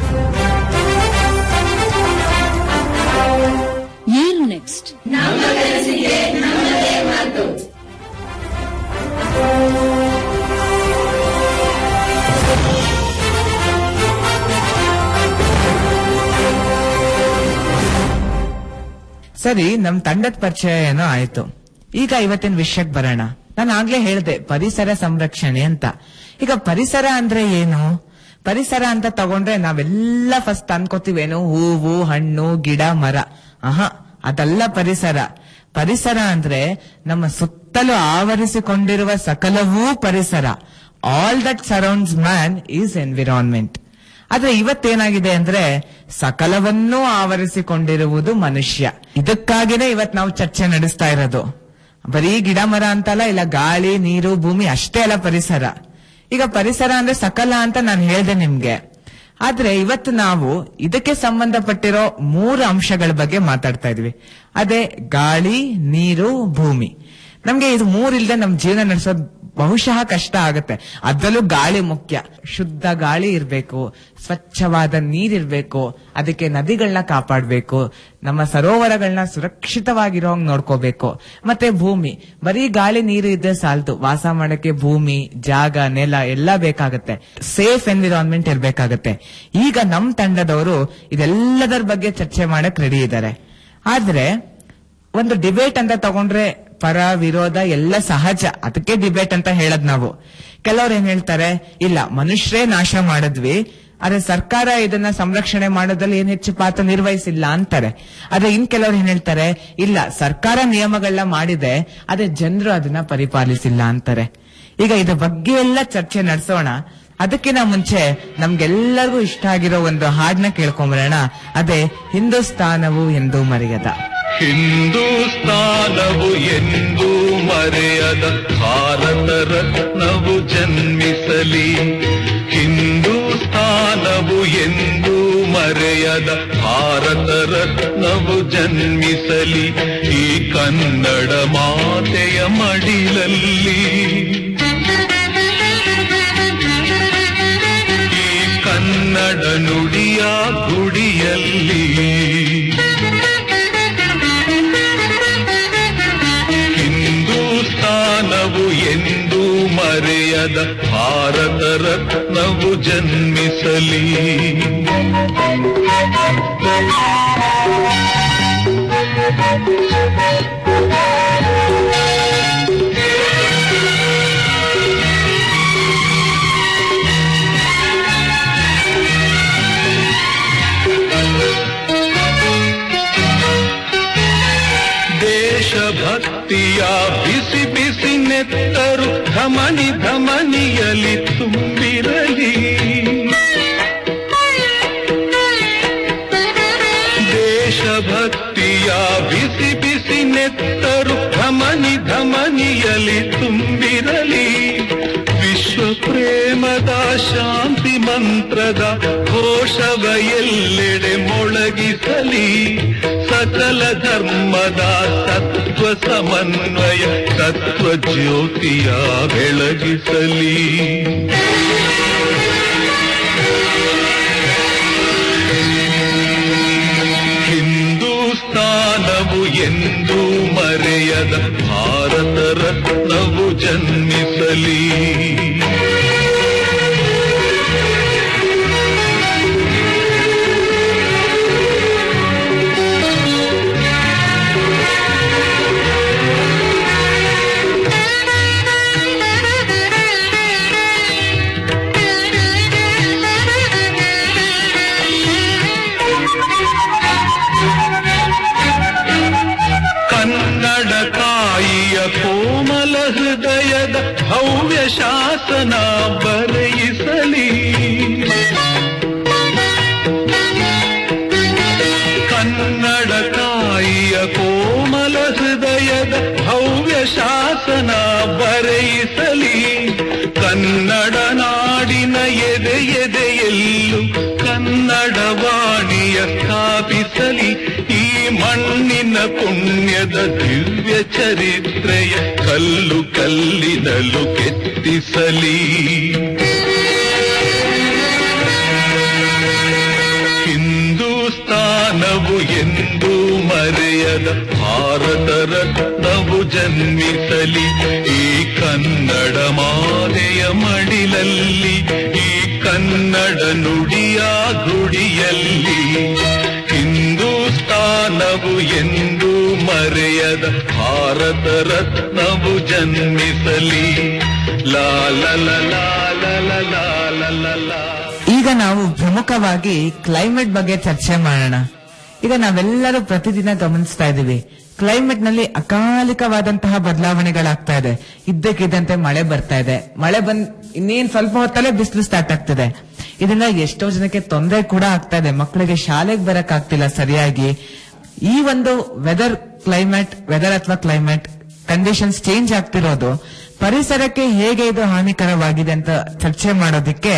S2: ಏನು ನೆಕ್ಸ್ಟ್
S10: ಸರಿ ನಮ್ ತಂಡದ ಪರಿಚಯ ಏನೋ ಆಯ್ತು ಈಗ ಇವತ್ತಿನ ವಿಷಯಕ್ಕೆ ಬರೋಣ ನಾನು ಆಗ್ಲೇ ಹೇಳ್ದೆ ಪರಿಸರ ಸಂರಕ್ಷಣೆ ಅಂತ ಈಗ ಪರಿಸರ ಅಂದ್ರೆ ಏನು ಪರಿಸರ ಅಂತ ತಗೊಂಡ್ರೆ ನಾವೆಲ್ಲ ಫಸ್ಟ್ ಅನ್ಕೋತೀವೇನು ಹೂವು ಹಣ್ಣು ಗಿಡ ಮರ ಆಹಾ ಅದಲ್ಲ ಪರಿಸರ ಪರಿಸರ ಅಂದ್ರೆ ನಮ್ಮ ಸುತ್ತಲೂ ಆವರಿಸಿಕೊಂಡಿರುವ ಸಕಲವೂ ಪರಿಸರ all that surrounds man is environment ಆದ್ರೆ ಇವತ್ತೇನಾಗಿದೆ ಅಂದ್ರೆ ಸಕಲವನ್ನೂ ಆವರಿಸಿಕೊಂಡಿರುವುದು ಮನುಷ್ಯ ಇದಕ್ಕಾಗಿನೇ ಇವತ್ ನಾವು ಚರ್ಚೆ ನಡೆಸ್ತಾ ಇರೋದು ಬರೀ ಗಿಡ ಮರ ಅಂತಲ್ಲ ಇಲ್ಲ ಗಾಳಿ ನೀರು ಭೂಮಿ ಅಷ್ಟೇ ಅಲ್ಲ ಪರಿಸರ ಈಗ ಪರಿಸರ ಅಂದ್ರೆ ಸಕಲ ಅಂತ ನಾನು ಹೇಳ್ದೆ ನಿಮ್ಗೆ ಆದ್ರೆ ಇವತ್ತು ನಾವು ಇದಕ್ಕೆ ಸಂಬಂಧಪಟ್ಟಿರೋ ಮೂರು ಅಂಶಗಳ ಬಗ್ಗೆ ಮಾತಾಡ್ತಾ ಇದ್ವಿ ಅದೇ ಗಾಳಿ ನೀರು ಭೂಮಿ ನಮ್ಗೆ ಇದು ಮೂರಿಲ್ದೆ ನಮ್ ಜೀವನ ನಡೆಸೋದು ಬಹುಶಃ ಕಷ್ಟ ಆಗತ್ತೆ ಅದರಲ್ಲೂ ಗಾಳಿ ಮುಖ್ಯ ಶುದ್ಧ ಗಾಳಿ ಇರ್ಬೇಕು ಸ್ವಚ್ಛವಾದ ನೀರಿರ್ಬೇಕು ಅದಕ್ಕೆ ನದಿಗಳನ್ನ ಕಾಪಾಡ್ಬೇಕು ನಮ್ಮ ಸರೋವರಗಳನ್ನ ಸುರಕ್ಷಿತವಾಗಿರೋ ಹಂಗ್ ನೋಡ್ಕೋಬೇಕು ಮತ್ತೆ ಭೂಮಿ ಬರೀ ಗಾಳಿ ನೀರು ಇದ್ರೆ ಸಾಲ್ತು ವಾಸ ಮಾಡಕ್ಕೆ ಭೂಮಿ ಜಾಗ ನೆಲ ಎಲ್ಲ ಬೇಕಾಗತ್ತೆ ಸೇಫ್ ಎನ್ವಿರಾನ್ಮೆಂಟ್ ಇರ್ಬೇಕಾಗತ್ತೆ ಈಗ ನಮ್ ತಂಡದವರು ಇದೆಲ್ಲದರ ಬಗ್ಗೆ ಚರ್ಚೆ ಮಾಡಕ್ ರೆಡಿ ಇದ್ದಾರೆ ಆದ್ರೆ ಒಂದು ಡಿಬೇಟ್ ಅಂತ ತಗೊಂಡ್ರೆ ಪರ ವಿರೋಧ ಎಲ್ಲ ಸಹಜ ಅದಕ್ಕೆ ಡಿಬೇಟ್ ಅಂತ ಹೇಳದ್ ನಾವು ಕೆಲವ್ರು ಏನ್ ಹೇಳ್ತಾರೆ ಇಲ್ಲ ಮನುಷ್ಯರೇ ನಾಶ ಮಾಡಿದ್ವಿ ಆದ್ರೆ ಸರ್ಕಾರ ಇದನ್ನ ಸಂರಕ್ಷಣೆ ಮಾಡೋದ್ರಲ್ಲಿ ಏನ್ ಹೆಚ್ಚು ಪಾತ್ರ ನಿರ್ವಹಿಸಿಲ್ಲ ಅಂತಾರೆ ಆದ್ರೆ ಇನ್ ಕೆಲವ್ರು ಏನ್ ಹೇಳ್ತಾರೆ ಇಲ್ಲ ಸರ್ಕಾರ ನಿಯಮಗಳನ್ನ ಮಾಡಿದೆ ಆದ್ರೆ ಜನರು ಅದನ್ನ ಪರಿಪಾಲಿಸಿಲ್ಲ ಅಂತಾರೆ ಈಗ ಇದ್ರ ಬಗ್ಗೆ ಎಲ್ಲ ಚರ್ಚೆ ನಡೆಸೋಣ ಅದಕ್ಕಿಂತ ಮುಂಚೆ ನಮ್ಗೆಲ್ಲರಿಗೂ ಇಷ್ಟ ಆಗಿರೋ ಒಂದು ಹಾಡ್ನ ಕೇಳ್ಕೊಂಬರೋಣ ಅದೇ ಹಿಂದೂಸ್ತಾನವು ಎಂದು ಮರೆಯದ
S16: ಹಿಂದೂಸ್ತಾನವು ಎಂದು ಮರೆಯದ ಭಾರತ ರತ್ನವು ಜನ್ಮಿಸಲಿ ಹಿಂದೂಸ್ತಾನವು ಎಂದು ಮರೆಯದ ಭಾರತ ರತ್ನವು ಜನ್ಮಿಸಲಿ ಈ ಕನ್ನಡ ಮಾತೆಯ ಮಡಿಲಲ್ಲಿ ಈ ಕನ್ನಡ ನುಡಿಯ ಗುಡಿಯಲ್ಲಿ ಹಿಂದೂಸ್ತಾನವು ಎಂದು ಮರೆಯದ ಭಾರತ ರತ್ನವು ಜನ್ಮಿಸಲಿ ದೇಶಭಕ್ತಿಯ ಬಿಸಿ ಬಿಸಿ ನೆತ್ತರು ಧಮನಿ ಧಮನಿಯಲಿ ತುಂಬಿರಲಿ ದೇಶಭಕ್ತಿಯ ಬಿಸಿ ಬಿಸಿ ನೆತ್ತರು ಧಮನಿ ಧಮನಿಯಲಿ ತುಂಬಿರಲಿ ವಿಶ್ವ ಪ್ರೇಮದ ಶಾಂತಿ ಮಂತ್ರದ ಘೋಷವ ಎಲ್ಲೆಡೆ ಮೊಳಗಿಸಲಿ ಸಕಲ ಧರ್ಮದ ತತ್ವ ಸಮನ್ವಯ ತತ್ವ ಜ್ಯೋತಿಯ ಬೆಳಗಿಸಲಿ ಹಿಂದೂಸ್ತಾನವು ಎಂದು ಮರೆಯದ ಭಾರತ ರತ್ನವು ಜನ್ಮಿಸಲಿ ಕನ್ನಡ ತಾಯಿಯ ಕೋಮಲ ಹೃದಯದ ಭವ್ಯ ಶಾಸನ ಬರೆಯಿಸಲಿ ಕನ್ನಡ ತಾಯಿಯ ಕೋಮಲ ಹೃದಯದ ಭವ್ಯ ಶಾಸನ ಬರೆಯಿಸಲಿ ಕನ್ನಡ ನಾಡಿನ ಎದೆ ಎದೆಯಲ್ಲೂ ಕನ್ನಡ ವಾಣಿಯ ಸ್ಥಾಪಿಸಲಿ ಈ ಮಣ್ಣಿನ ಪುಣ್ಯದ ದಿವ್ಯ ಚರಿತ್ರೆಯ ಕಲ್ಲು ಕಲ್ಲಿನಲು ಕೆತ್ತಿಸಲಿ ಹಿಂದೂಸ್ತಾನವು ಎಂದು ಮರೆಯದ ಭಾರತ ರತ್ನವು ಜನ್ಮಿಸಲಿ ಈ ಕನ್ನಡ ಮಾಲೆಯ ಮಡಿಲಲ್ಲಿ ಈ ಕನ್ನಡ ನುಡಿಯ ಗುಡಿಯಲ್ಲಿ ಹಿಂದೂಸ್ತಾನವು ಎಂದು ಮರೆಯದ ಭಾರತ ರತ್ನವು ಜನ್ಮಿಸಲಿ ಲಾಲ ಲಾಲ ಲಾಲ
S10: ಈಗ ನಾವು ಪ್ರಮುಖವಾಗಿ ಕ್ಲೈಮೇಟ್ ಬಗ್ಗೆ ಚರ್ಚೆ ಮಾಡೋಣ ಈಗ ನಾವೆಲ್ಲರೂ ಪ್ರತಿದಿನ ಗಮನಿಸ್ತಾ ಇದ್ದೀವಿ ಕ್ಲೈಮೇಟ್ ನಲ್ಲಿ ಅಕಾಲಿಕವಾದಂತಹ ಬದಲಾವಣೆಗಳಾಗ್ತಾ ಇದೆ ಇದ್ದಕ್ಕಿದ್ದಂತೆ ಮಳೆ ಬರ್ತಾ ಇದೆ ಮಳೆ ಬಂದ್ ಇನ್ನೇನ್ ಸ್ವಲ್ಪ ಹೊತ್ತಲ್ಲೇ ಬಿಸಿಲು ಸ್ಟಾರ್ಟ್ ಆಗ್ತದೆ ಇದರಿಂದ ಎಷ್ಟೋ ಜನಕ್ಕೆ ತೊಂದರೆ ಕೂಡ ಆಗ್ತಾ ಇದೆ ಮಕ್ಕಳಿಗೆ ಶಾಲೆಗೆ ಬರಕ್ ಆಗ್ತಿಲ್ಲ ಸರಿಯಾಗಿ ಈ ಒಂದು ವೆದರ್ ಕ್ಲೈಮೇಟ್ ವೆದರ್ ಅಥವಾ ಕ್ಲೈಮೇಟ್ ಕಂಡೀಷನ್ಸ್ ಚೇಂಜ್ ಆಗ್ತಿರೋದು ಪರಿಸರಕ್ಕೆ ಹೇಗೆ ಇದು ಹಾನಿಕರವಾಗಿದೆ ಅಂತ ಚರ್ಚೆ ಮಾಡೋದಿಕ್ಕೆ